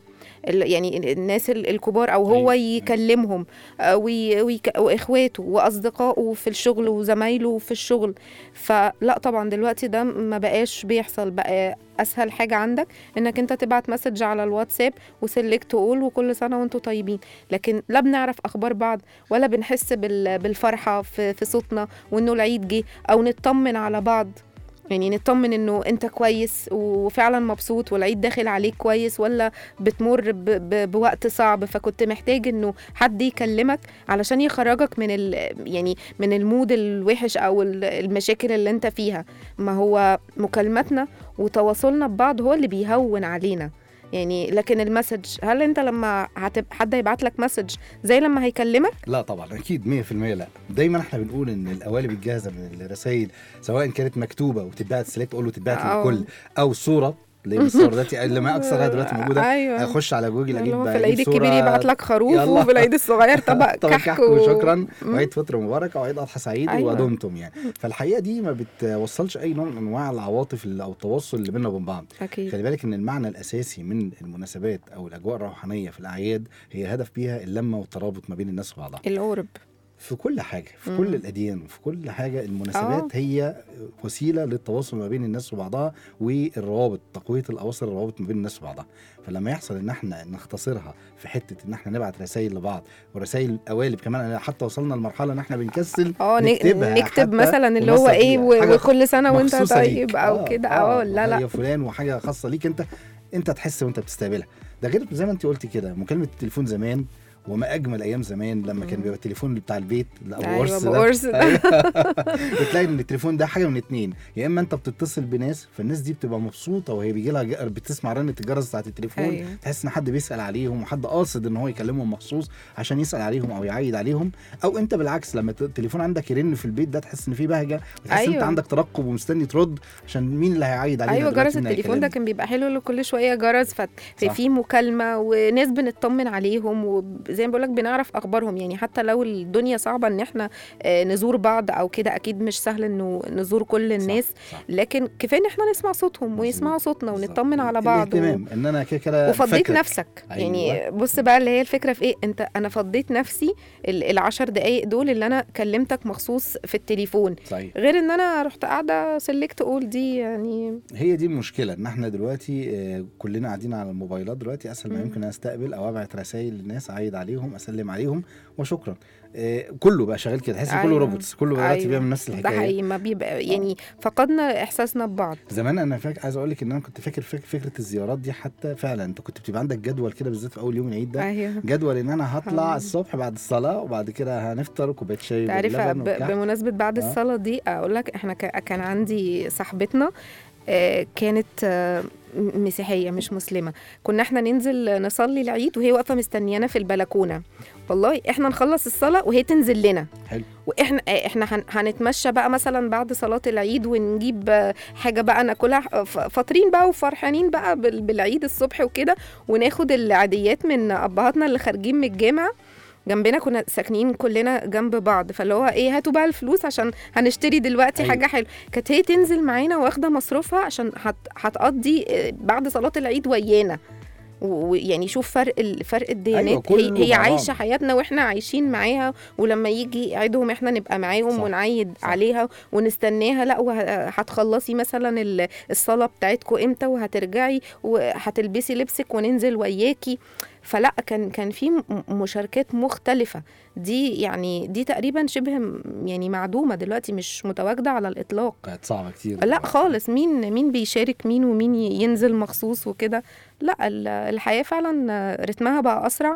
ال- يعني الناس ال- الكبار او هو
أيوة.
يكلمهم آه، وي- ويك- واخواته واصدقائه في الشغل وزمايله في الشغل فلا طبعا دلوقتي ده ما بقاش بيحصل بقى اسهل حاجه عندك انك انت تبعت مسج على الواتساب وسلكت تقول وكل سنه وانتم طيبين لكن لا بنعرف اخبار بعض ولا بنحس بال- بالفرحه في في صوتنا وانه العيد جه او نطمن على بعض يعني نطمن انه انت كويس وفعلا مبسوط والعيد داخل عليك كويس ولا بتمر ب ب بوقت صعب فكنت محتاج انه حد يكلمك علشان يخرجك من ال يعني من المود الوحش او ال- المشاكل اللي انت فيها ما هو مكالماتنا وتواصلنا ببعض هو اللي بيهون علينا يعني لكن المسج هل انت لما هتب... حد هيبعت لك مسج زي لما هيكلمك
لا طبعا اكيد 100% لا دايما احنا بنقول ان القوالب الجاهزه من الرسائل سواء كانت مكتوبه وتتبعت سيلكت اقول له تتبعت
أو-
للكل او صوره اللي هي الصور دلوقتي اللي ما اكثرها دلوقتي موجوده
ايوه
اخش على جوجل
اللي
اجيب
هو في
أجيب
العيد
صورة
الكبير يبعت لك خروف
يلا.
وفي العيد الصغير طبق
طبق
كحك
كحك
و-
وشكرا
مم.
وعيد فطر مبارك او عيد اضحى سعيد
أيوة.
ودمتم يعني فالحقيقه دي ما بتوصلش اي نوع من انواع العواطف اللي- او التواصل اللي بيننا وبين بعض
اكيد
خلي بالك ان المعنى الاساسي من المناسبات او الاجواء الروحانيه في الاعياد هي هدف بيها اللمه والترابط ما بين الناس وبعضها
القرب
في كل حاجه في
مم.
كل الاديان وفي كل حاجه المناسبات
آه.
هي وسيله للتواصل ما بين الناس وبعضها والروابط تقويه الاواصر الروابط ما بين الناس وبعضها فلما يحصل ان احنا نختصرها في حته ان احنا نبعت رسائل لبعض ورسائل قوالب كمان أنا حتى وصلنا لمرحله ان احنا بنكسل
اه ن-
نكتبها
نكتب
حتى
مثلا اللي هو
وننسق
ايه
بيها.
و-
حاجة
وكل سنه وانت
مخصوصة
طيب
ليك.
او كده اه لا لا
يا فلان وحاجه خاصه ليك انت انت تحس وانت بتستقبلها ده غير زي ما انت قلتي كده مكالمه التليفون زمان وما اجمل ايام زمان لما كان
مم.
بيبقى التليفون بتاع البيت ابو
ايوه
قرص
أبو
ده
قرص ده.
أيوة. بتلاقي ان التليفون ده حاجه من اتنين يا اما انت بتتصل بناس فالناس دي بتبقى مبسوطه وهي بيجي لها ج- بتسمع رنه الجرس بتاعت التليفون
أيوة.
تحس ان حد بيسال عليهم وحد قاصد ان هو يكلمهم مخصوص عشان يسال عليهم او يعيد عليهم او انت بالعكس لما الت- التليفون عندك يرن في البيت ده تحس ان في بهجه وتحس ان انت
أيوة.
عندك ترقب ومستني ترد عشان مين اللي هيعيد علينا
ايوه
دلوقتي،
جرس
مين
التليفون ده
هيكلمني.
كان بيبقى حلو اللي كل شويه جرس
صح.
ففي مكالمه وناس بنطمن عليهم وزي ما بقول لك بنعرف اخبارهم يعني حتى لو الدنيا صعبه ان احنا آه، نزور بعض او كده اكيد مش سهل انه نزور كل الناس
صح. صح.
لكن كفايه ان احنا نسمع صوتهم
مظبوط.
ويسمعوا صوتنا
بالظبط.
ونطمن على بعض و...
الاهتمام ان انا كده كده
وفضيت
فاكرك.
نفسك يعني
أيوة.
بص بقى اللي هي الفكره في ايه انت انا فضيت نفسي ال- العشر دقايق دول اللي انا كلمتك مخصوص في التليفون
صحيح
غير ان انا رحت قاعده سلكت اقول دي يعني
هي دي المشكله ان احنا دلوقتي آه، كلنا قاعدين على الموبايلات دلوقتي اسهل ما
مم.
يمكن استقبل او ابعت رسائل للناس اعيد عليهم اسلم عليهم وشكرا آه، كله بقى شغال كده تحس كله
أيوة.
روبوتس كله دلوقتي بيعمل نفس
ده
الحكايه
حقيقي ما بيبقى يعني فقدنا احساسنا ببعض
زمان انا فاكر عايز اقول لك ان انا كنت فاكر فك فكره الزيارات دي حتى فعلا انت كنت بتبقى عندك جدول كده بالذات في اول يوم العيد ده
ايوه
جدول ان انا هطلع
آه.
الصبح بعد الصلاه وبعد كده هنفطر كوبايه شاي
تعرف
باللبن
ب-
وبتاع.
بمناسبه بعد
آه.
الصلاه دي اقول لك احنا ك- كان عندي صاحبتنا آه، كانت آه، م- مسيحيه مش مسلمه كنا احنا ننزل نصلي العيد وهي واقفه مستنيانا في البلكونه والله احنا نخلص الصلاه وهي تنزل لنا
حلو.
واحنا آه، احنا هن- هنتمشى بقى مثلا بعد صلاه العيد ونجيب آه، حاجه بقى ناكلها آه، ف- فاطرين بقى وفرحانين بقى بال- بالعيد الصبح وكده وناخد العاديات من ابهاتنا اللي خارجين من الجامع جنبنا كنا ساكنين كلنا جنب بعض فاللي هو ايه هاتوا بقى الفلوس عشان هنشتري دلوقتي
أيوة.
حاجه حلوه كانت هي تنزل معانا واخده مصروفها عشان هت- هتقضي آه، بعد صلاه العيد ويانا و- ويعني شوف فرق ال- فرق الديانات
أيوة، كله
هي, هي
مع بعض.
عايشه حياتنا واحنا عايشين معاها ولما يجي عيدهم احنا نبقى معاهم
صح،
ونعيد
صح.
عليها ونستناها لا وه- هتخلصي مثلا ال- الصلاه بتاعتكم امتى وهترجعي وهتلبسي لبسك وننزل وياكي فلا كان كان في م- مشاركات مختلفه دي يعني دي تقريبا شبه م- يعني معدومه دلوقتي مش متواجده على الاطلاق
كانت صعبه كتير
لا خالص مين مين بيشارك مين ومين ي- ينزل مخصوص وكده لا ال- الحياة فعلا رتمها بقى أسرع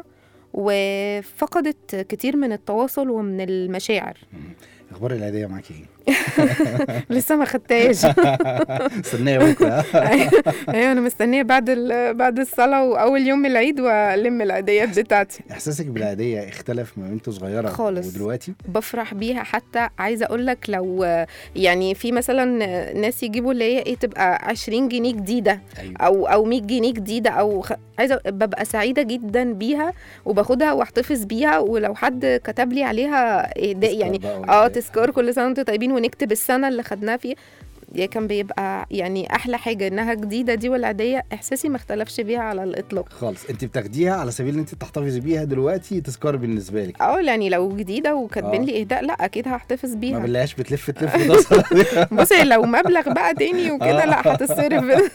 وفقدت كتير من التواصل ومن المشاعر
مم. اخبار العيديه معاكي ايه؟
لسه ما خدتهاش
استنيه بكره
ايوه انا مستنيه بعد ال- بعد الصلاه واول يوم العيد والم العيديات بتاعتي
احساسك بالعيديه اختلف ما انت صغيره
خالص.
ودلوقتي
بفرح بيها حتى عايزه اقول لك لو يعني في مثلا ناس يجيبوا اللي هي ايه تبقى 20 جنيه جديده
ايوه
او او 100 جنيه جديده او خ... عايزه ببقى سعيده جدا بيها وباخدها واحتفظ بيها ولو حد كتب لي عليها إيه ده
تذكار
يعني
بقى ولا
اه
إيه؟
تذكار كل سنه وانتم طيبين ونكتب السنه اللي خدناها فيه يا كان بيبقى يعني احلى حاجه انها جديده دي والعاديه احساسي ما اختلفش بيها على الاطلاق
خالص انت بتاخديها على سبيل ان انت تحتفظي بيها دلوقتي تذكار بالنسبه لك
اه يعني لو جديده وكاتبين
آه.
لي اهداء لا اكيد هحتفظ
ما
بيها
بنلاقيش بتلف تلف ده
بصي لو مبلغ بقى تاني وكده
آه.
لا هتصرف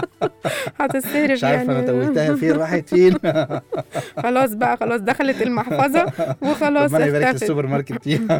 هتصرف
مش عارفه انا
يعني
توهتها فين راحت فين
خلاص بقى خلاص دخلت المحفظه وخلاص
ربنا يبارك في
اختفت
السوبر ماركت فيها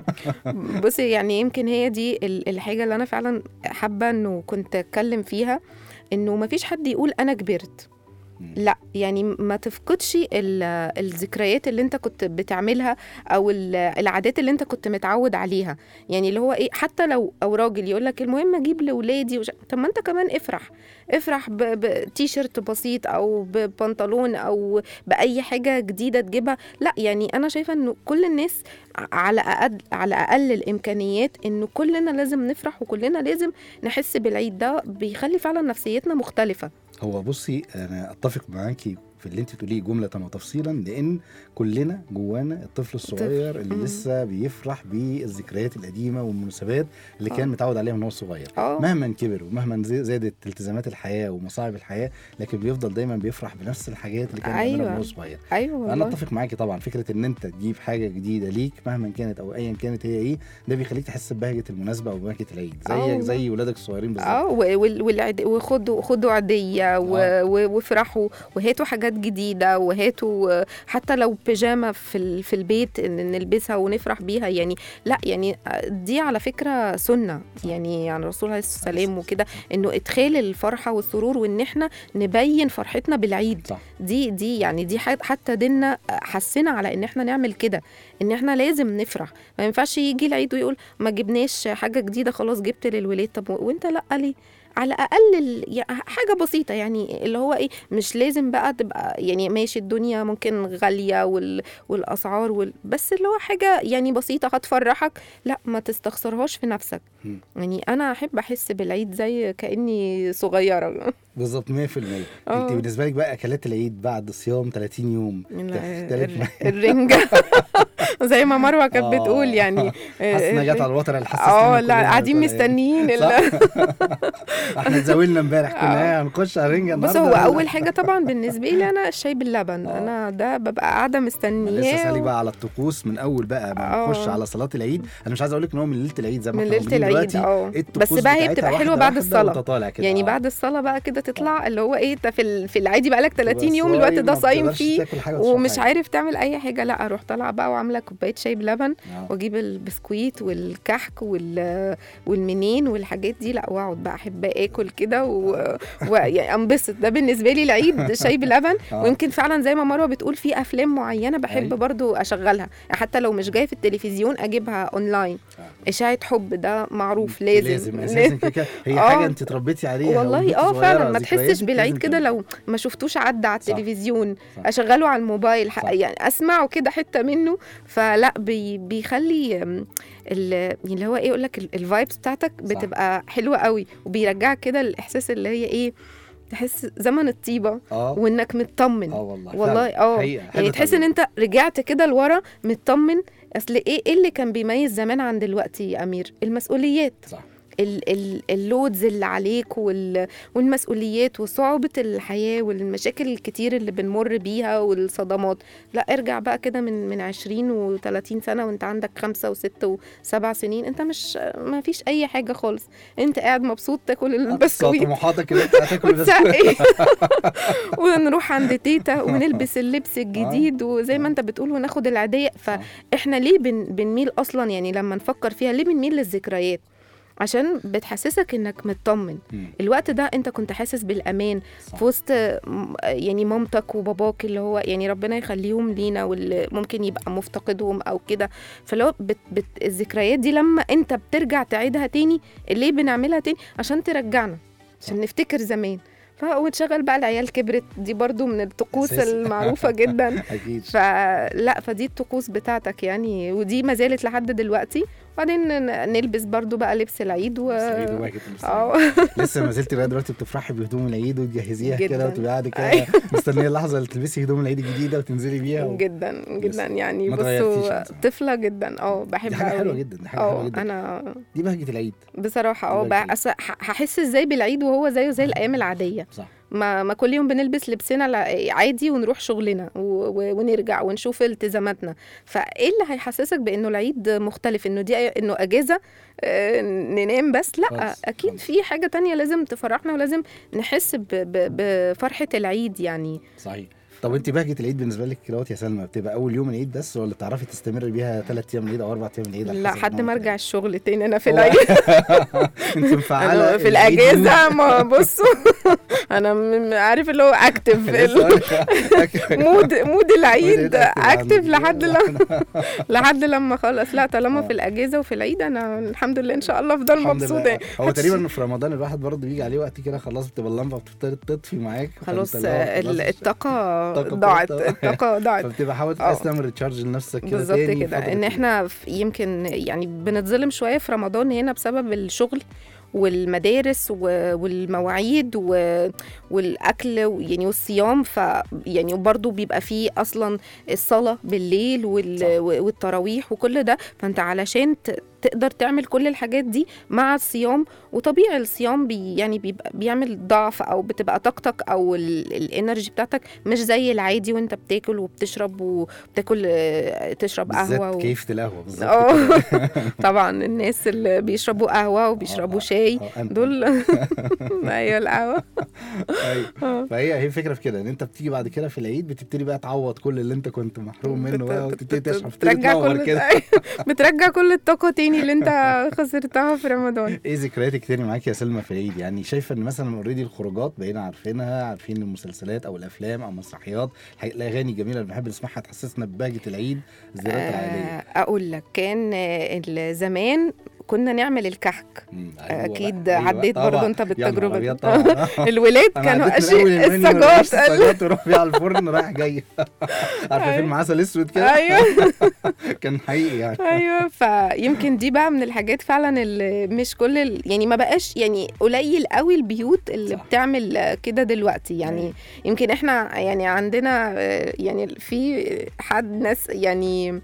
بصي يعني يمكن هي دي ال- الحاجه اللي انا فعلا حابه انه كنت اتكلم فيها انه ما فيش حد يقول انا كبرت
مم.
لا يعني ما تفقدش ال- الذكريات اللي انت كنت بتعملها او ال- العادات اللي انت كنت متعود عليها يعني اللي هو ايه حتى لو او راجل يقول لك المهم اجيب لاولادي وش... طب ما انت كمان افرح افرح ب- بتيشيرت بسيط او ببنطلون او باي حاجه جديده تجيبها لا يعني انا شايفه انه كل الناس ع- على اقل على اقل الامكانيات انه كلنا لازم نفرح وكلنا لازم نحس بالعيد ده بيخلي فعلا نفسيتنا مختلفه
هو بصي انا اتفق معاكي في اللي انت بتقوليه جمله وتفصيلا لان كلنا جوانا الطفل الصغير اللي
مم.
لسه بيفرح بالذكريات القديمه والمناسبات اللي كان
آه.
متعود عليها من هو صغير
اه
مهما كبر ومهما زي- زادت التزامات الحياه ومصاعب الحياه لكن بيفضل دايما بيفرح بنفس الحاجات اللي كان بيعملها
أيوة.
من هو صغير
ايوه
انا
والله
اتفق معاكي طبعا فكره ان انت تجيب حاجه جديده ليك مهما كانت او ايا كانت هي ايه ده بيخليك تحس ببهجه المناسبه او بهجه العيد
آه
زيك
والله.
زي ولادك الصغيرين بالظبط
اه و- وال- والعد... وخدوا خدوا عاديه و...
آه.
و... وافرحوا وهاتوا حاجات جديده وهاتوا حتى لو بيجامه في ال... في البيت ان نلبسها ونفرح بيها يعني لا يعني دي على فكره سنه يعني عن الرسول عليه الصلاه والسلام وكده انه ادخال الفرحه والسرور وان احنا نبين فرحتنا بالعيد
صح
دي دي يعني دي ح- حتى ديننا حسنا على ان احنا نعمل كده ان احنا لازم نفرح ما ينفعش يجي العيد ويقول ما جبناش حاجه جديده خلاص جبت للولاد طب و- وانت لا ليه على الاقل ال- يع- حاجه بسيطه يعني اللي هو ايه مش لازم بقى تبقى يعني ماشي الدنيا ممكن غاليه وال والاسعار وال بس اللي هو حاجه يعني بسيطه هتفرحك لا ما تستخسرهاش في نفسك
مم.
يعني انا احب احس بالعيد زي كاني صغيره
بالظبط 100% انت
آه.
بالنسبه لك بقى اكلات العيد بعد صيام 30 يوم تختلف
ال-
معايا.
الرنجة زي ما مروة كانت
آه.
بتقول يعني
حاسس انها جت على الوتر الحساس
اه لا قاعدين مستنيين ال-
احنا اتزاولنا امبارح كنا
آه.
ايه هنخش على رنجة
بص
النهارده
هو اول حاجه طبعا بالنسبه لي انا الشاي باللبن
آه.
انا ده ببقى قاعده
أنا لسه
مستنياه
اسالك بقى على الطقوس من اول بقى ما
آه.
نخش على صلاه العيد انا مش عايز اقول لك ان هو من ليله العيد زي ما
من
احنا
ليله
موجودين
العيد
دلوقتي
اه
الطقوس
بس بقى هي
بتاعتها
بتبقى
واحدة
حلوه بعد
واحدة
الصلاه
وأنت طالع كده
يعني
آه.
بعد الصلاه بقى كده تطلع اللي هو ايه انت في ال- في العادي بقى لك 30
تبقى
يوم الوقت
صايم،
ده
ما
صايم
بتقدرش
فيه
تاكل حاجة وتشرب
ومش
حاجة.
عارف تعمل اي حاجه لا اروح طالعه بقى وعامله كوبايه شاي بلبن
آه.
واجيب البسكويت والكحك وال والمنين والحاجات دي لا واقعد بقى احب اكل كده و... ويعني انبسط ده بالنسبه لي العيد شاي بلبن
آه.
ويمكن فعلا زي ما مروه بتقول في افلام معينه بحب
أيوة.
برضو اشغلها حتى لو مش جايه في التلفزيون اجيبها اونلاين
آه.
اشاعه حب ده معروف لازم
لازم اساسا كده هي
آه.
حاجه انت اتربيتي عليها
والله
وأنت
اه
صغيرة،
فعلا ما
ذكرياتك
تحسش بالعيد
لازم
كده
تعملي.
لو ما شفتوش عدى على
صح.
التلفزيون
صح.
اشغله على الموبايل ح-
صح.
يعني اسمعه كده حته منه فلا بي بيخلي أم، ال- اللي هو ايه يقول لك الفايبس بتاعتك بتبقى حلوه قوي وبيرجعك كده الاحساس اللي هي ايه تحس زمن الطيبه
اه
وانك مطمن
اه والله
والله
فعلاً.
اه
حقيقة.
يعني
حلوة
تحس ان
تعبير.
انت رجعت كده لورا مطمن اصل ايه ايه اللي كان بيميز زمان عن دلوقتي يا امير المسؤوليات
صح
ال- ال- اللودز اللي عليك وال- والمسؤوليات وصعوبة الحياة والمشاكل الكتير اللي بنمر بيها والصدمات لا ارجع بقى كده من من 20 و30 سنة وانت عندك خمسة وستة وسبع سنين انت مش ما فيش اي حاجة خالص انت قاعد مبسوط تاكل
أقصى
البسكويت
طموحاتك اللي انت هتاكل بس
وتسقي ونروح عند تيتا ونلبس اللبس الجديد وزي ما انت بتقول وناخد العادية فاحنا ليه بن بنميل اصلا يعني لما نفكر فيها ليه بنميل للذكريات عشان بتحسسك انك مطمن
مم.
الوقت ده انت كنت حاسس بالامان
صح.
في وسط م- يعني مامتك وباباك اللي هو يعني ربنا يخليهم لينا واللي ممكن يبقى مفتقدهم او كده فلو بت بت الذكريات دي لما انت بترجع تعيدها تاني ليه بنعملها تاني عشان ترجعنا عشان نفتكر زمان ف وتشغل بقى العيال كبرت دي برضو من الطقوس
أساسي.
المعروفة جدا
اكيد
فلا فدي الطقوس بتاعتك يعني ودي ما زالت لحد دلوقتي بعدين ن- نلبس برضو بقى لبس العيد و
لبس العيد وباكت لبس
اه
العيد. لسه ما زلت لغايه دلوقتي بتفرحي بهدوم العيد وتجهزيها
جداً.
كده وتبقي قاعده كده
أيوة.
مستنيه اللحظه اللي تلبسي هدوم العيد الجديده وتنزلي بيها و...
جدا جدا يعني
ما اتغيرتيش
بصوا
مثلاً.
طفله جدا اه بحب
دي حاجه
أوي.
حلوه جدا دي حاجه حلوه
اه
جدا
انا
دي بهجه العيد
بصراحه اه
الله
بقى- أصل ه- هحس ازاي بالعيد وهو زيه زي الايام العاديه
صح
ما ما كل يوم بنلبس لبسنا الع- عادي ونروح شغلنا و... و... ونرجع ونشوف التزاماتنا فايه اللي هيحسسك بانه العيد مختلف انه دي انه اجازه آه، ننام بس لا
خالص،
اكيد
خالص.
في حاجه تانية لازم تفرحنا ولازم نحس ب... ب... بفرحه العيد يعني
صحيح طب انت بهجه العيد بالنسبه لك كده يا سلمى بتبقى اول يوم العيد بس ولا بتعرفي تستمري بيها ثلاث ايام العيد او اربع ايام العيد على
لا
حسب
حد
نوع
ما
العيد؟
ارجع الشغل تاني انا في
هو-
العيد
انت مفعله
أنا في
العيد
الاجازه ما بصوا انا م- عارف اللي هو اكتف
لسه أقول لك.
مود مود العيد
active
اكتف
عندك.
لحد لما لحد لما اخلص لا طالما
آه.
في الاجازه وفي العيد انا الحمد لله ان شاء الله افضل
الحمد
مبسوطه
لله.
يعني.
هو
محدش-
تقريبا في رمضان الواحد برضه بيجي عليه وقت كده خلاص بتبقى اللمبه بتبتدي تطفي معاك
خلاص
فأنت اللي هو
ال-
خلاص
الطاقه
الطاقة
ضاعت
بتاعتها.
الطاقه ضاعت
فبتبقى حاول
آه.
تعمل ريتشارج لنفسك كده
بالظبط
تاني
كده
فترة
ان احنا في- يمكن يعني بنتظلم شويه في رمضان هنا بسبب الشغل والمدارس و- والمواعيد و- والاكل و- يعني والصيام ف يعني برضه بيبقى فيه اصلا الصلاه بالليل وال-
صح.
والتراويح وكل ده فانت علشان ت- تقدر تعمل كل الحاجات دي مع الصيام وطبيعي الصيام بي يعني بيبقى بيعمل ضعف او بتبقى طاقتك او ال- الانرجي بتاعتك مش زي العادي وانت بتاكل وبتشرب وبتاكل آه، تشرب قهوه
بالذات
و...
كيفة القهوة بالظبط
اه
كده.
طبعا الناس اللي بيشربوا قهوه وبيشربوا
آه،
شاي
آه، أنت.
دول ايوه القهوه
ايوه فهي هي الفكره في كده ان انت بتيجي بعد كده في العيد بتبتدي بقى تعوض كل اللي انت كنت محروم منه
بت-
بقى
بت-
وتبتدي
بت-
تشرب تبتدي
بترجع
تنور
كل
كده
بترجع كل الطاقه تاني اللي انت خسرتها في رمضان
ايه ذكرياتك تاني معاك يا سلمى في العيد يعني شايفه ان مثلا اوريدي الخروجات بقينا عارفينها عارفين المسلسلات او الافلام او مسرحيات الحقيقة الاغاني الجميله اللي بنحب نسمعها تحسسنا ببهجه العيد الزيارات العائليه
آه، اقول لك كان آه، ال- زمان كنا نعمل الكحك
مم، أيوة
اكيد
بقى، أيوة
عديت
طبعا.
برضه انت
يا نهار
بالتجربه
أبيض
دي
طبعا.
الولاد
أنا
كانوا
عديت من
أشي...
أول يومين
السجات
ورحت السجات وروح بيه على الفرن رايح جاي عارفه
أيوة.
فيلم عسل اسود كده
ايوه
كان حقيقي يعني
ايوه فيمكن دي بقى من الحاجات فعلا اللي مش كل ال... يعني ما بقاش يعني قليل قوي البيوت اللي
صح.
بتعمل آه، كده دلوقتي يعني
أيوة.
يمكن احنا يعني عندنا آه، يعني في حد ناس يعني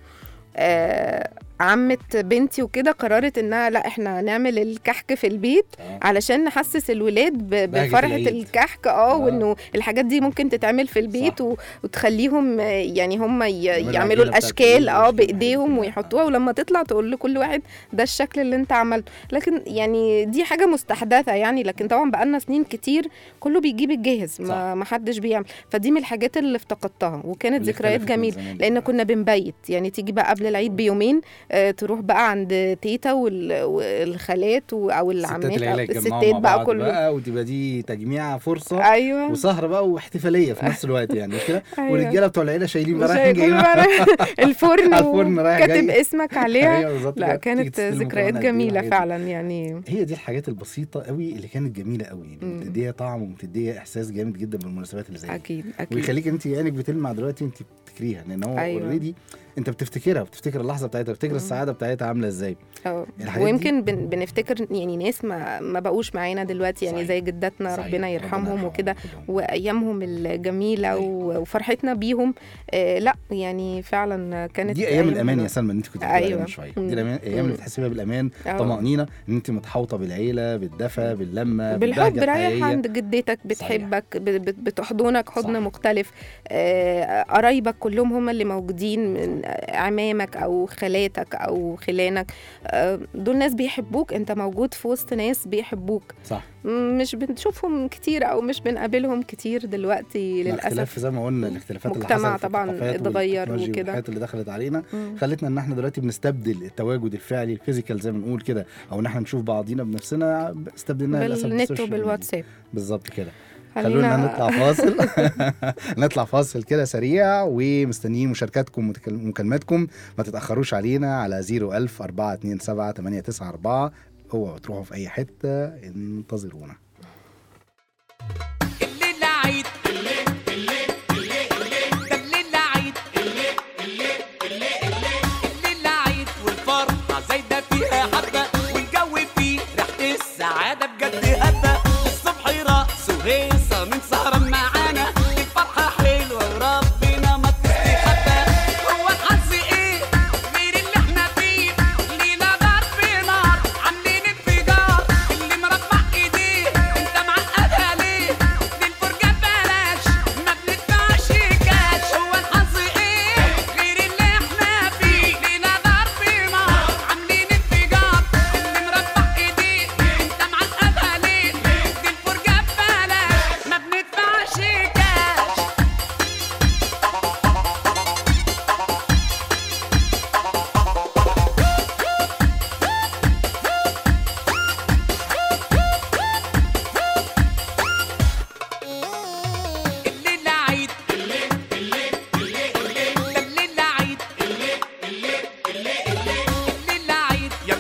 آه عمة بنتي وكده قررت انها لا احنا نعمل الكحك في البيت
آه.
علشان نحسس الولاد ب-
بهجة
بفرحة
العيد.
الكحك اه
آه.
وانه الحاجات دي ممكن تتعمل في البيت
صح.
و... وتخليهم آه، يعني هم ي...
يعملوا
يعملوا
العجينة بتاعت
الاشكال
العيد
اه
والأشكال
بايديهم
كلها.
ويحطوها ولما تطلع تقول لكل واحد ده الشكل اللي انت عملته لكن يعني دي حاجة مستحدثة يعني لكن طبعا بقالنا سنين كتير كله بيجيب الجاهز
صح.
ما ما حدش بيعمل فدي من الحاجات اللي افتقدتها وكانت
اللي
ذكريات
اختلفت من
جميلة
زمان
لان
بقى.
كنا بنبيت يعني تيجي بقى قبل العيد بيومين آه، تروح بقى عند تيتا وال- والخالات و- او
ستات
العمات
العيله
أو
يتجمعوا
الستات
مع
بقى
بعض
كله
بقى وتبقى دي تجميع فرصه
ايوه
وسهره بقى واحتفاليه في نفس الوقت يعني مش كده
أيوة.
والرجاله بتوع العيله شايلين بقى
مش
رايحين
هيكون
جايين
بقى الفرن
على الفرن رايح
وكاتب
جاي.
اسمك عليها
أيوة بالظبط
لا
كده. تيجي
كانت
تستلم
ذكريات
مكرونة قد إيه
جميله
والحاجات دي.
فعلا يعني
هي دي الحاجات البسيطه قوي اللي كانت جميله قوي يعني
مم.
بتديها طعم وبتديها احساس جامد جدا بالمناسبات اللي زي دي
اكيد اكيد
ويخليك انت عينك بتلمع دلوقتي انت بتفتكريها لان هو
أيوة.
اوريدي انت بتفتكرها بتفتكر اللحظه بتاعتها بتفتكر
مم.
السعاده بتاعتها عامله ازاي
اه
الحاجات
ويمكن بن بنفتكر يعني ناس ما ما بقوش معانا دلوقتي يعني
صحيح.
زي جداتنا
صحيح.
ربنا يرحمهم
يرحمهم
وكده
كلهم.
وايامهم الجميله
أيوة.
و- وفرحتنا بيهم آه لا يعني فعلا كانت
دي ايام الامان يا
حلوة.
سلمى اللي انت كنت بتقولي عليها
أيوة.
من شويه
مم.
دي الأمان- الايام اللي
مم.
بتحسي بيها بالامان
آه.
طمانينه ان انت متحوطه بالعيله بالدفى باللمه
بالحب
بالبهجة
رايح
الحقيقية.
عند جدتك بتحبك ب- بت- بتحضنك حضن
صح.
مختلف آه، قرايبك كلهم هم اللي موجودين من عمامك او خالاتك او خلانك آه، دول ناس بيحبوك انت موجود في وسط ناس بيحبوك
صح
م- مش بنشوفهم كتير او مش بنقابلهم كتير دلوقتي
مع الاختلاف
للاسف
زي ما قلنا الاختلافات اللي
مجتمع
حصلت في
طبعاً
الثقافات
اتغير
والتكنولوجيا
وكده.
والحاجات اللي دخلت علينا
مم.
خلتنا ان احنا دلوقتي بنستبدل التواجد الفعلي الفيزيكال زي ما بنقول كده او ان احنا نشوف بعضينا بنفسنا استبدلناها للاسف
بالنت
بالسوشيال ميديا.
وبالواتساب
بالظبط كده خلونا نطلع فاصل نطلع فاصل كده سريع ومستنيين مشاركاتكم ومتكل- ومكالماتكم ما تتأخروش علينا على 01000 427 894 اوعوا تروحوا في اي حتة انتظرونا
الليلة عيد ده الليلة عيد الليلة عيد والفرحة زايدة في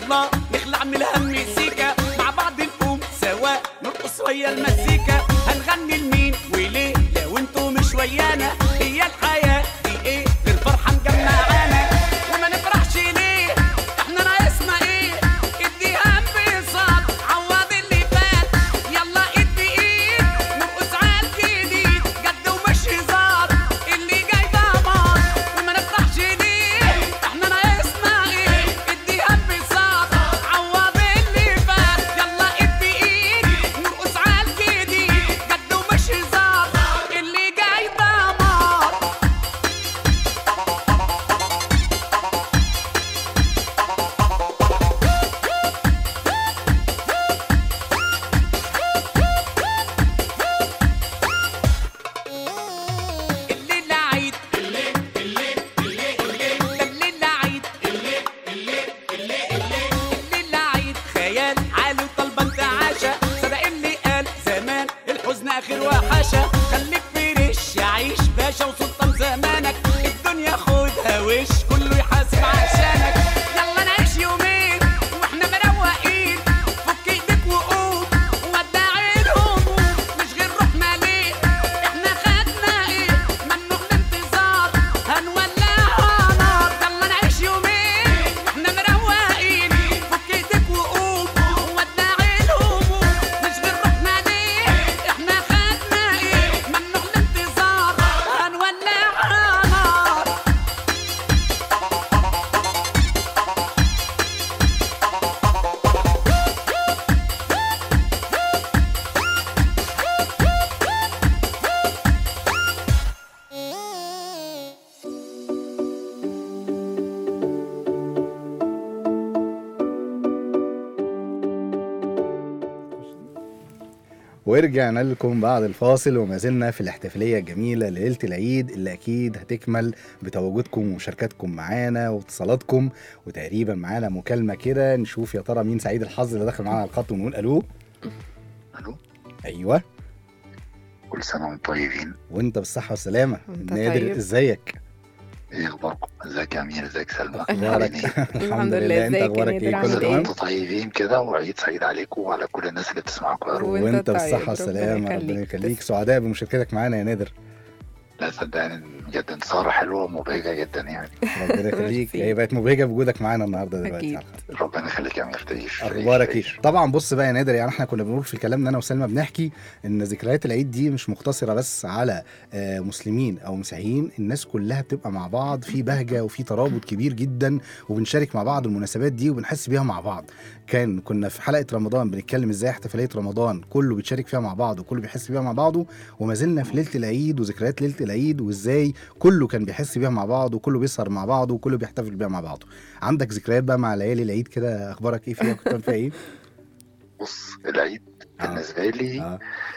يلا نخلع من الهم سيكا مع بعض نقوم سوا نرقص ويا المزيكا هنغني لمين وليه لو انتوا مش ويانا هي الحياة دي ايه غير فرحة مجمعانا وما نفرحش ليه احنا ناقصنا ايه اديها انبساط عوض اللي فات يلا ايد بايد نرقص على الجديد جد ومش هزار اللي جاي ضمان وما نفرحش ليه احنا ناقصنا ايه اديها انبساط عوض اللي فات يلا ايد بايد نرقص على الجديد جد ومش هزار اللي جاي ضمان الليلة عيد الليل الليل الليل الليل ده الليلة عيد الليل الليل الليل الليل الليلة عيد خيال عالي وطالبة انتعاشة صدق اللي قال زمان الحزن آخر وحشة خليك فريش يعيش باشا وسلطان زمانك الدنيا خدها وش كله يحاسب عشانك يلا نعيش يومين واحنا مروقين فك ايدك وقوم ودع الهموم مش غير روحنا ليه احنا خدنا ايه ممنوع الانتظار هنولعها نار يلا نعيش يومين واحنا مروقين فك ايدك وقوم ودع الهموم مش غير روحنا ليه احنا خدنا ايه ممنوع الانتظار هنولعها نار
ورجعنا لكم بعد الفاصل وما زلنا في الاحتفاليه الجميله لليله العيد اللي اكيد هتكمل بتواجدكم ومشاركتكم معانا واتصالاتكم وتقريبا معانا مكالمه كده نشوف يا ترى مين سعيد الحظ اللي داخل معانا على الخط ونقول الو
الو
ايوه
كل سنه وانتم طيبين
وانت بالصحه والسلامه
وانت
نادر
طيب.
ازيك
ايه اخباركم ازيك يا امير ازيك سلمى
اخبارك
عاملين إيه؟
الحمد لله انت
ازيك يا
اخبارك
نادر؟
ايه
عامل
كله
كل سنه
إيه؟
تمام
وانتم طيبين كده وعيد سعيد عليكم وعلى كل الناس اللي بتسمعكم يا رب
وانت
وانت
طيب،
بالصحه
ربنا
والسلامه
يخليك.
ربنا يخليك سعداء بمشاركتك معانا يا نادر
لا صدقني بجد انتصار حلوه ومبهجه جدا يعني
ربنا يخليك
ميرسي.
هي بقت مبهجه بوجودك معانا النهارده دلوقتي
أكيد.
على الخط.
ربنا يخليك يا امير تعيش تعيش-
اخبارك ايه
تعيش.
طبعا بص بقى يا نادر يعني احنا كنا بنقول في الكلام ان انا وسلمى بنحكي ان ذكريات العيد دي مش مقتصره بس على آه، مسلمين او مسيحيين الناس كلها بتبقى مع بعض في بهجه وفي ترابط كبير جدا وبنشارك مع بعض المناسبات دي وبنحس بيها مع بعض كان كنا في حلقه رمضان بنتكلم ازاي احتفاليه رمضان كله بيتشارك فيها مع بعض وكله بيحس بيها مع بعضه وما زلنا في ليله العيد وذكريات ليله العيد وازاي كله كان بيحس بيها مع بعض وكله بيسهر مع بعض وكله بيحتفل بيها مع بعضه عندك ذكريات بقى مع ليالي العيد كده اخبارك ايه فيها كنت بتعمل فيها ايه
بص العيد
آه.
بالنسبه لي
اه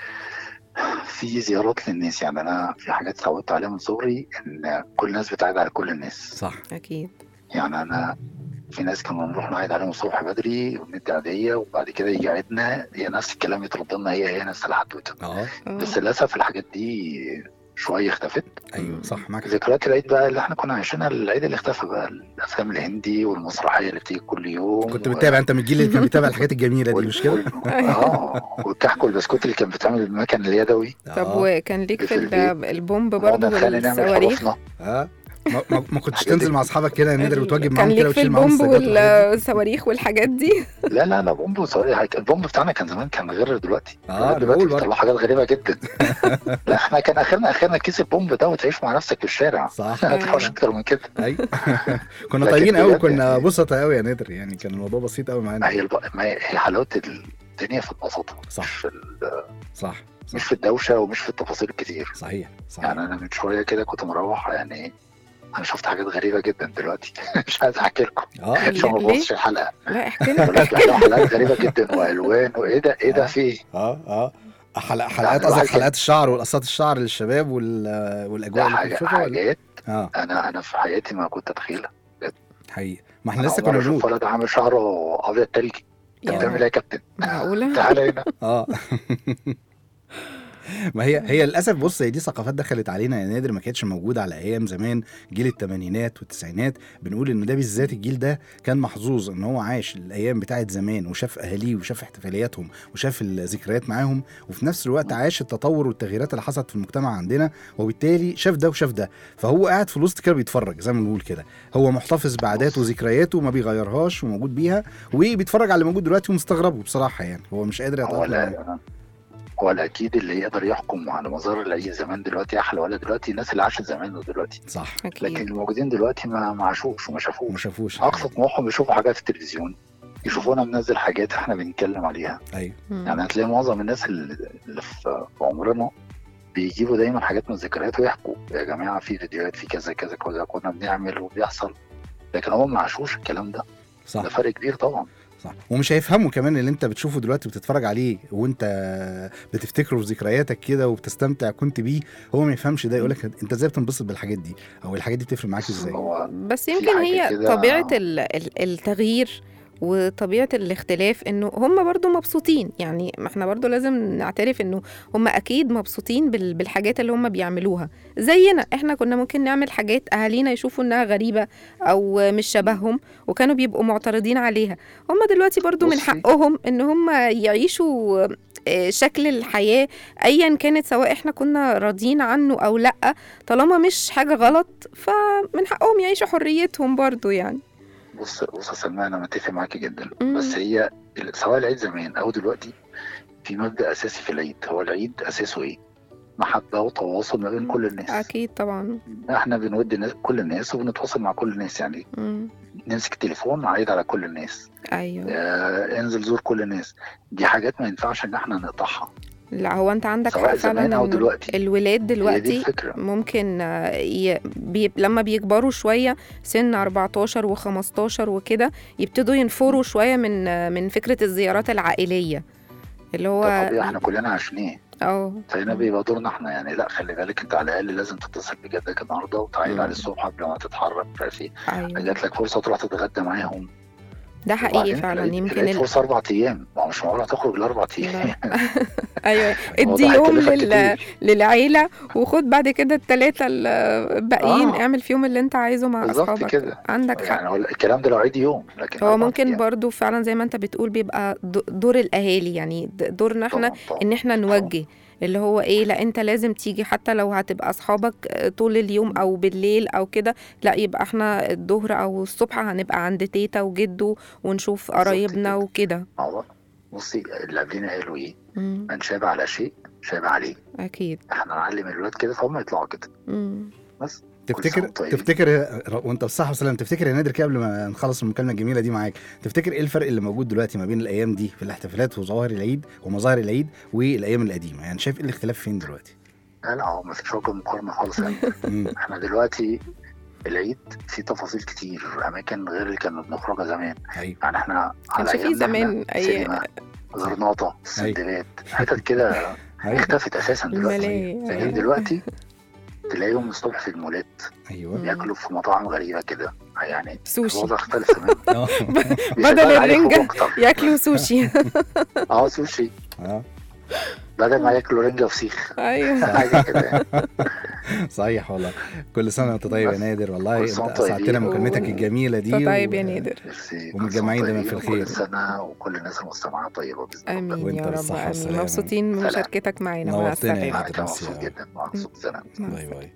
في زيارات للناس يعني انا في حاجات اتعودت عليها من صغري ان كل الناس بتعيد على كل الناس
صح
اكيد
يعني انا في ناس كنا نروح نعيد عليهم الصبح بدري وندي عاديه وبعد كده يجي عيدنا هي نفس الكلام يترد لنا هي هي نفس الحدوته
اه
آه.
بس للاسف الحاجات دي شويه اختفت
ايوه صح معاك حق.
ذكريات العيد بقى اللي احنا كنا عايشينها العيد اللي اختفى بقى الافلام الهندي والمسرحيه اللي بتيجي كل يوم
كنت
و-
بتتابع انت من الجيل اللي كان بيتابع الحاجات الجميله دي
وال-
مش كده؟
وال- اه والكحك والبسكوت اللي كان بيتعمل بالمكن اليدوي
طب
آه.
وكان ليك
في
في
البيت.
ال- البومب
نقعد
برضه
نتخانق نعمل
والصواريخ
حروفنا
اه ما, ما, ما كنتش
الحاجات
تنزل
دي.
مع اصحابك كده يا نادر وتواجب
كان
معاهم كده
ليك في
وتشيل معاهم
البومب
السجاد والحاجات دي؟
والصواريخ والحاجات دي
لا لا لا بومب وصواريخ البومب بتاعنا كان زمان كان غير دلوقتي
اه
غير
انا
دلوقتي
بقول برضه
بيطلعوا حاجات غريبه جدا لا احنا كان اخرنا اخرنا كيس البومب ده وتعيش مع نفسك في الشارع
صح
ما تحاولش اكتر من كده
ايوه كنا
لكن
طيبين قوي
بجد
كنا
يعني-
بسطة قوي يا نادر يعني كان الموضوع بسيط قوي
ما
معانا
هي الب... ما هي هي حلاوه الدنيا في البساطه
صح.
مش في ال...
صح
مش
صح
في الدوشه ومش في التفاصيل الكتير
صحيح صحيح
يعني انا من شويه كده كنت مروح يعني انا شفت حاجات غريبه جدا دلوقتي مش عايز احكي لكم
اه
عشان ما
ليه؟
بوظش الحلقه
لا احكي
بقول
لنا
لك لا، حلقات غريبه جدا والوان وايه ده ايه
آه.
ده في ايه
اه اه حلق حلقات
الواحد
قصدك
كان-
حلقات الشعر والقصات الشعر للشباب وال- والاجواء
ده
اللي
حاجه
بنشوفها ولا
حاجات
اه
انا انا في حياتي ما كنت اتخيلها
حقيقي ما احنا
انا
لسه
أول مرة
كنا
اشوف
بنقول
ولد عامل شعره ابيض تلجي انت
يا
بتعمل ايه يا كابتن
معقولة
تعالى هنا
اه ما هي هي للاسف بص هي دي ثقافات دخلت علينا يا نادر ما كانتش موجوده على ايام زمان جيل الثمانينات والتسعينات بنقول ان ده بالذات الجيل ده كان محظوظ ان هو عاش الايام بتاعت زمان وشاف اهاليه وشاف احتفالياتهم وشاف الذكريات معاهم وفي نفس الوقت عاش التطور والتغييرات اللي حصلت في المجتمع عندنا وبالتالي شاف ده وشاف ده فهو قاعد في الوسط كده بيتفرج زي ما بنقول كده هو محتفظ بعاداته وذكرياته وما بيغيرهاش وموجود بيها وبيتفرج على اللي موجود دلوقتي ومستغربه بصراحه يعني هو مش قادر
هو
يتأقلم معاه.
لا هو الاكيد اللي يقدر يحكم على مظاهر العيد زمان دلوقتي احلى ولا دلوقتي الناس اللي عاشت زمان ودلوقتي
صح
لكن
اكيد
الموجودين دلوقتي ما ما عاشوش وما
ما
شافوش
شافوش
اقصى طموحهم يشوفوا حاجات في التلفزيون يشوفونا بننزل حاجات احنا بنتكلم عليها
ايوه
مم.
يعني هتلاقي معظم الناس اللي اللي في في عمرنا بيجيبوا دايما حاجات من الذكريات ويحكوا يا جماعه في فيديوهات في كذا كذا كذا كنا بنعمل وبيحصل لكن هم ما عاشوش الكلام ده
صح
ده فرق كبير طبعا
صح ومش هيفهموا كمان اللي انت بتشوفه دلوقتي بتتفرج عليه وانت بتفتكره في ذكرياتك كده وبتستمتع كنت بيه هو ما يفهمش ده يقول لك انت ازاي بتنبسط بالحاجات دي او الحاجات دي بتفرق معاك ازاي
هو
بس
في
يمكن
حاجة
هي
كده-
طبيعة ال- ال- التغيير وطبيعة الاختلاف انه هم برضو مبسوطين يعني ما احنا برضو لازم نعترف انه هم اكيد مبسوطين بال- بالحاجات اللي هم بيعملوها زينا احنا كنا ممكن نعمل حاجات اهالينا يشوفوا انها غريبة او مش شبههم وكانوا بيبقوا معترضين عليها هم دلوقتي برضو من
بصي.
حقهم ان هم يعيشوا آه، شكل الحياة ايا كانت سواء احنا كنا راضيين عنه او لا طالما مش حاجة غلط فمن حقهم يعيشوا حريتهم برضو يعني
بص بص يا سلمى انا متفق معاكي جدا
مم.
بس هي ال- سواء العيد زمان او دلوقتي في مبدا اساسي في العيد هو العيد اساسه ايه؟ محبه وتواصل ما بين كل الناس
أكيد طبعا
احنا بنود الناس- كل الناس وبنتواصل مع كل الناس يعني
مم.
نمسك التليفون عيد على كل الناس
أيوه
آه انزل زور كل الناس دي حاجات ما ينفعش ان احنا نقطعها
لا هو أنت عندك
سواء
حق
زمان
فعلا
او
إنه
دلوقتي
الولاد
هي دي
دلوقتي
الفكره
ممكن آه، ي... بي... لما بيكبروا شوية سن 14 و15 وكده يبتدوا ينفروا شوية من آه، من فكرة الزيارات العائلية اللي هو
ده طبيعي احنا كلنا عشناه
اه
فهنا بيبقى دورنا احنا يعني لا خلي بالك انت على الاقل لازم تتصل بجدك النهارده وتعيد
مم.
عليه الصبح قبل ما تتحرك مش عارف ايه
ايوه
جات لك فرصه تروح تتغدى معاهم
ده حقيقي
وبعدين
فعلا
العيد-
يمكن
العيد
ال...
فرصه اربع ايام ما هو مش معقول هتخرج الاربع ايام
ايوه
الموضوع
ادي يوم
هيكلفك
لل...
كتير.
للعيلة وخد بعد كده التلاتة الباقيين
آه.
اعمل فيهم اللي انت عايزه مع
بالظبط
اصحابك
كده
عندك حق
يعني هو الكلام ده لو عيد يوم لكن
هو
أربع
ممكن
أيام.
برضو فعلا زي ما انت بتقول بيبقى د- دور الاهالي يعني د- دورنا احنا
طبعاً، طبعاً.
ان احنا نوجه اللي هو ايه لا انت لازم تيجي حتى لو هتبقى اصحابك آه، طول اليوم او بالليل او كده لا يبقى احنا الظهر او الصبح هنبقى عند تيتا وجدو ونشوف
بالظبط
قرايبنا
كده.
وكده
ما هو بصي اللي قبلنا قالوا ايه
مم،
من شاب على شيء شاب عليه
اكيد
احنا نعلم الولاد كده فهم يطلعوا كده
مم.
بس
تفتكر
سنة وأنتم طيبين.
تفتكر وانت بالصحه والسلامه تفتكر يا نادر كده قبل ما نخلص المكالمه الجميله دي معاك تفتكر ايه الفرق اللي موجود دلوقتي ما بين الايام دي في الاحتفالات وظواهر العيد ومظاهر العيد والايام القديمه يعني شايف ايه الاختلاف فين دلوقتي
لا لا هو ما فيش وجه مقارنه خالص يعني
مم.
احنا دلوقتي العيد فيه تفاصيل كتير اماكن غير اللي كنا بنخرجها زمان
ايوه
يعني احنا
كانش
على
فيه
أيامنا
زمان
إحنا
أي-
سينما غرناطه السندباد حتت كده
ايوه
اختفت اساسا دلوقتي
الملاهي
لكن
أيوة.
دلوقتي تلاقيهم الصبح في المولات
ايوه
بياكلوا في مطاعم غريبه كده يعني
سوشي
الوضع اختلف تماما
اه
بيشغل عليكم
الرنجة.
أكتر.
ياكلوا سوشي
اه سوشي
اه
بدل ما ياكلوا رنجه وفسيخ
ايوه
حاجه كده يعني.
صحيح والله كل سنه وانت طيب يا
بس.
نادر والله
كل
انت
سنة وأنتم
اسعدتنا
طيبين.
مكالمتك الجميله دي
انت طيب
و-
يا نادر
ميرسي. كل
ومتجمعين
سنة
دايما في
طيبين وكل
الخير.
سنه وكل الناس المستمعات طيبه باذن الله
امين
وأنت
يا رب
بالصحة
امين
والسلامة.
مبسوطين
سلام.
بمشاركتك معانا مع
نورتنا يا
السلامه
نادر.
معاك أنا
بس
مبسوط
يا-
جدا مبسوط سلام
باي باي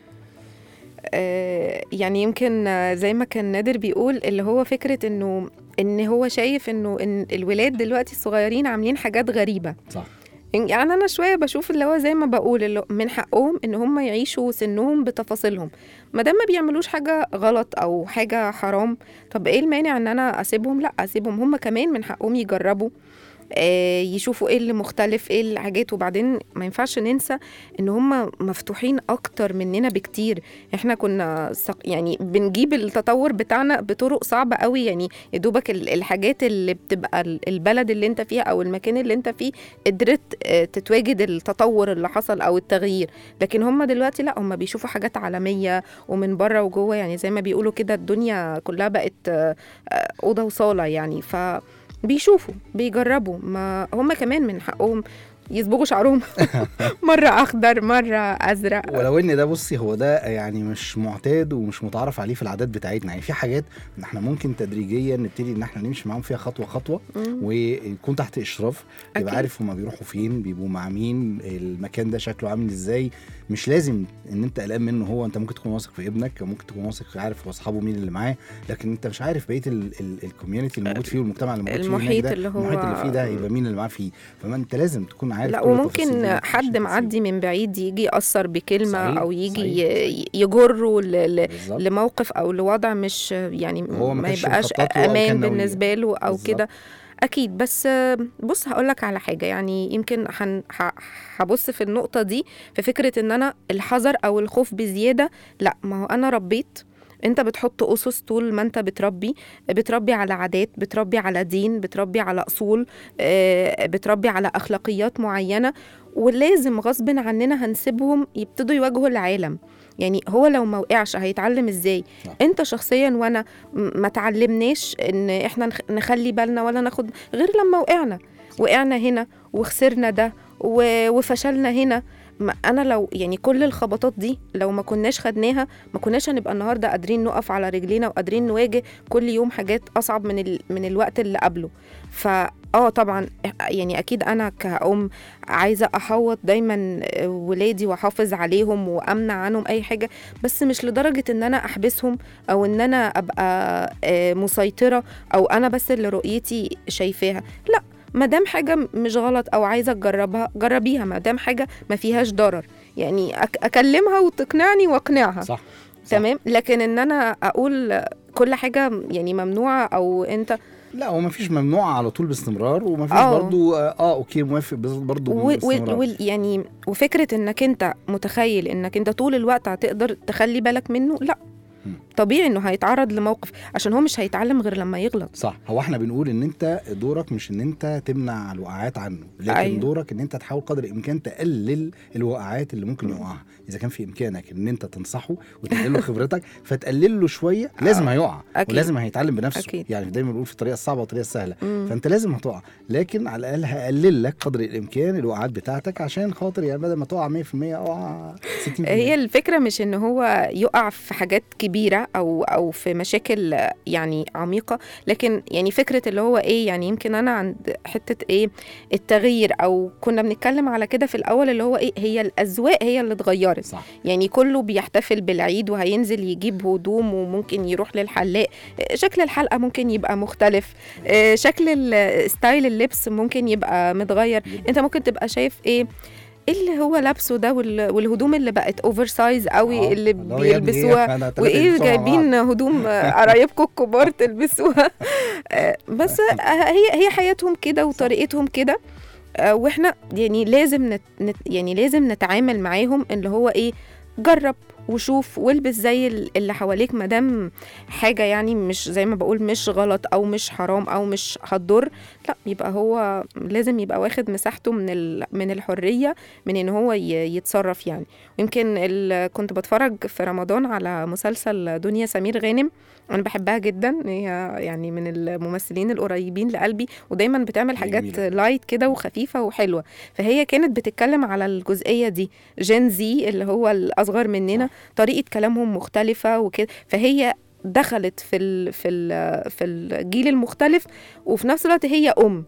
آه، يعني يمكن آه، زي ما كان نادر بيقول اللي هو فكرة انه ان هو شايف انه ان الولاد دلوقتي الصغيرين عاملين حاجات غريبة
صح
يعني انا شويه بشوف اللي هو زي ما بقول اللي من حقهم ان هم يعيشوا سنهم بتفاصيلهم ما دام ما بيعملوش حاجه غلط او حاجه حرام طب ايه المانع ان انا اسيبهم لا اسيبهم هم كمان من حقهم يجربوا آه، يشوفوا ايه اللي مختلف ايه الحاجات وبعدين ما ينفعش ننسى ان هم مفتوحين اكتر مننا بكتير احنا كنا سق- يعني بنجيب التطور بتاعنا بطرق صعبة قوي يعني يا دوبك ال- الحاجات اللي بتبقى ال- البلد اللي انت فيها او المكان اللي انت فيه قدرت آه، تتواجد التطور اللي حصل او التغيير لكن هم دلوقتي لا هم بيشوفوا حاجات عالمية ومن بره وجوه يعني زي ما بيقولوا كده الدنيا كلها بقت آه، آه، أوضة وصالة يعني ف بيشوفوا بيجربوا ما هم كمان من حقهم يصبغوا شعرهم مره اخضر مره ازرق
ولو ان ده بصي هو ده يعني مش معتاد ومش متعارف عليه في العادات بتاعتنا يعني في حاجات ان احنا ممكن تدريجيا نبتدي ان احنا نمشي معاهم فيها خطوه خطوه
مم.
ويكون تحت اشراف يبقى
أكيد.
عارف هما بيروحوا فين بيبقوا مع مين المكان ده شكله عامل ازاي مش لازم ان انت قلقان منه هو انت ممكن تكون واثق في ابنك ممكن تكون واثق عارف هو اصحابه مين اللي معاه لكن انت مش عارف بقيه الكوميونتي اللي موجود فيه والمجتمع اللي موجود فيه هناك
المحيط
ده،
اللي هو-
المحيط اللي فيه ده هيبقى مين اللي معاه فيه فما انت لازم تكون عارف
لا
كل التفاصيل دي
وممكن
ما
حد
تخشش
معدي من بعيد يجي يأثر بكلمة
صحيح،
أو يجي
صحيح،
ي- يجره ل- ل-
بالظبط.
لموقف أو لوضع مش يعني
هو ما
ما
كانش
يبقاش
مخطط له أو
أمان
كان ناوي-
بالنسبة له أو
بالظبط.
كده أكيد بس آه، بص هقولك على حاجة يعني يمكن هن- ه- هبص في النقطة دي في فكرة إن أنا الحذر أو الخوف بزيادة لا ما هو أنا ربيت انت بتحط اسس طول ما انت بتربي بتربي على عادات بتربي على دين بتربي على اصول آه، بتربي على اخلاقيات معينه ولازم غصب عننا هنسيبهم يبتدوا يواجهوا العالم يعني هو لو ما وقعش هيتعلم ازاي
صح.
انت شخصيا وانا م- ما تعلمناش ان احنا نخ- نخلي بالنا ولا ناخد غير لما وقعنا وقعنا هنا وخسرنا ده و- وفشلنا هنا ما انا لو يعني كل الخبطات دي لو ما كناش خدناها ما كناش هنبقى النهارده قادرين نقف على رجلينا وقادرين نواجه كل يوم حاجات اصعب من ال... من الوقت اللي قبله فا اه طبعا يعني اكيد انا كأم عايزه احوط دايما ولادي واحافظ عليهم وامنع عنهم اي حاجه بس مش لدرجه ان انا احبسهم او ان انا ابقى آه، مسيطره او انا بس اللي رؤيتي شايفاها لا ما دام حاجه مش غلط او عايزه تجربها جربيها ما دام حاجه ما فيهاش ضرر يعني أك- اكلمها وتقنعني واقنعها
صح صح.
تمام لكن ان انا اقول كل حاجه يعني ممنوعه او انت
لا هو مفيش ممنوع على طول باستمرار ومفيش
آه.
برضو اه, آه اوكي موافق بس برضو
و- و-
باستمرار
وال- يعني وفكره انك انت متخيل انك انت طول الوقت هتقدر تخلي بالك منه لا
مم.
طبيعي انه هيتعرض لموقف عشان هو مش هيتعلم غير لما يغلط
صح هو احنا بنقول ان انت دورك مش ان انت تمنع الوقعات عنه لكن
أيوة.
أيوه. دورك ان انت تحاول قدر الامكان تقلل الوقعات اللي ممكن يقعها اذا كان في امكانك ان انت تنصحه وتنقل له خبرتك فتقلل له شويه لازم هيقع
أكيد.
ولازم هيتعلم بنفسه
أكيد.
يعني دايما بنقول في الطريقه الصعبه والطريقه السهله
مم.
فانت لازم هتقع لكن على الاقل هقلل لك قدر الامكان الوقعات بتاعتك عشان خاطر يعني بدل ما تقع 100% اقع 60%
هي الفكرة مش ان هو يقع في حاجات كبيرة او او في مشاكل يعني عميقة لكن يعني فكرة اللي هو ايه يعني يمكن انا عند حتة ايه التغيير او كنا بنتكلم على كده في الاول اللي هو ايه هي الاذواق هي اللي اتغيرت
صح
يعني كله بيحتفل بالعيد وهينزل يجيب هدوم وممكن يروح للحلاق شكل الحلقة ممكن يبقى مختلف آه، شكل ال- ستايل اللبس ممكن يبقى متغير
جداً.
انت ممكن تبقى شايف ايه ايه اللي هو لابسه ده وال- والهدوم اللي بقت اوفر سايز قوي
آه،
اللي
اللي هو يا ابني إيه،
بيلبسوها
إحنا تلاتة
وايه
يلبسوها مع بعض.
جايبين هدوم آه، قرايبكم الكبار تلبسوها آه، بس آه، هي هي حياتهم كده وطريقتهم كده آه، واحنا يعني لازم نت نت يعني لازم نتعامل معاهم اللي هو ايه جرب وشوف والبس زي ال- اللي حواليك مادام حاجه يعني مش زي ما بقول مش غلط او مش حرام او مش هتضر لا يبقى هو لازم يبقى واخد مساحته من ال- من الحريه من ان هو ي- يتصرف يعني ويمكن ال- كنت بتفرج في رمضان على مسلسل دنيا سمير غانم انا بحبها جدا هي يعني من الممثلين القريبين لقلبي ودايما بتعمل
هي
حاجات
جميلة.
لايت كده وخفيفه وحلوه فهي كانت بتتكلم على الجزئيه دي جين زي اللي هو الاصغر مننا طريقه كلامهم مختلفه وكده فهي دخلت في ال في ال في الجيل المختلف وفي نفس الوقت هي ام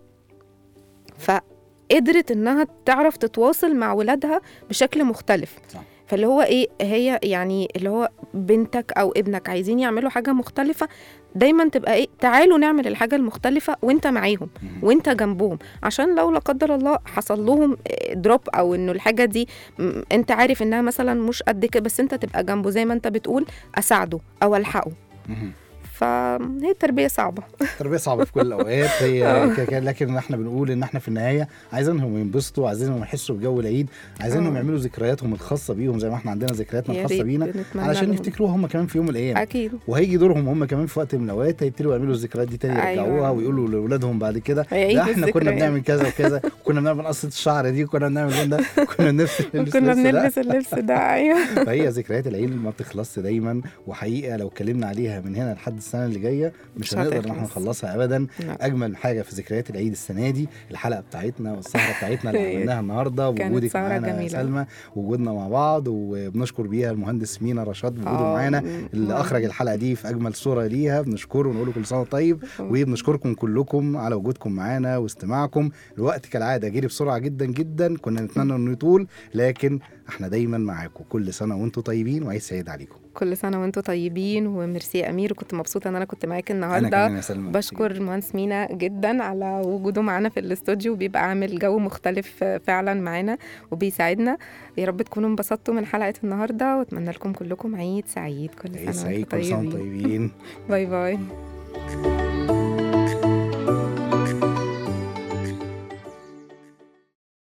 فقدرت انها تعرف تتواصل مع ولادها بشكل مختلف
صح.
فاللي هو ايه هي يعني اللي هو بنتك او ابنك عايزين يعملوا حاجه مختلفه دايما تبقى ايه تعالوا نعمل الحاجه المختلفه وانت معاهم
مم.
وانت جنبهم عشان لو لا قدر الله حصل لهم دروب او انه الحاجه دي م، انت عارف انها مثلا مش قد كده بس انت تبقى جنبه زي ما انت بتقول اساعده او الحقه
مهم.
فهي التربيه صعبه
التربيه صعبه في كل الاوقات هي
آه.
كده كده، لكن احنا بنقول ان احنا في النهايه عايزينهم ينبسطوا عايزينهم يحسوا بجو العيد عايزينهم
آه.
يعملوا ذكرياتهم الخاصه بيهم زي ما احنا عندنا ذكرياتنا
يا
الخاصه
ريت
بينا
نتمنى
علشان
لهم.
يفتكروها هم كمان في يوم من الايام
اكيد
وهيجي دورهم هم كمان في وقت من الاوقات هيبتدوا يعملوا الذكريات دي تاني
أيوة.
يرجعوها ويقولوا لاولادهم بعد كده
هيعيدوا
ده احنا كنا
الذكريات.
بنعمل كذا وكذا كنا بنعمل قصه الشعر دي وكنا بنعمل ده كنا بنلبس اللبس
كنا
اللبس ده.
بنلبس اللبس ده ايوه
فهي ذكريات العيد ما بتخلصش دايما وحقيقه لو اتكلمنا عليها من هنا لحد السنه السنه اللي جايه مش
مش
هنقدر ان احنا
هتخلص.
نخلصها ابدا
لا.
اجمل حاجه في ذكريات العيد السنه دي الحلقه بتاعتنا والسهره بتاعتنا اللي
هي
عملناها النهارده
كانت
ووجودك
سهرة
معانا يا
جميلة.
سلمى وجودنا مع بعض وبنشكر بيها المهندس مينا رشاد بوجوده
آه،
معانا
م-
اللي
م-
اخرج الحلقه دي في اجمل صوره ليها بنشكره ونقول له كل سنه طيب وبنشكركم كلكم على وجودكم معانا واستماعكم الوقت كالعاده جري بسرعه جدا جدا كنا نتمنى انه يطول لكن احنا دايما معاكم كل سنه وانتم طيبين وعيد سعيد عليكم
كل سنه وانتم طيبين وميرسي يا امير وكنت مبسوطه ان انا كنت معاك
انا
النهارده
كمان يا سلمى
بشكر المهندس مينا جدا على وجوده معانا في الاستوديو بيبقى عامل جو مختلف فعلا معانا وبيساعدنا يا رب تكونوا انبسطتوا من حلقه النهارده واتمنى لكم كلكم عيد سعيد كل
عيد
سنه
سعيد
وانتم
كل سنه وانتم
طيبين
طيبين
باي باي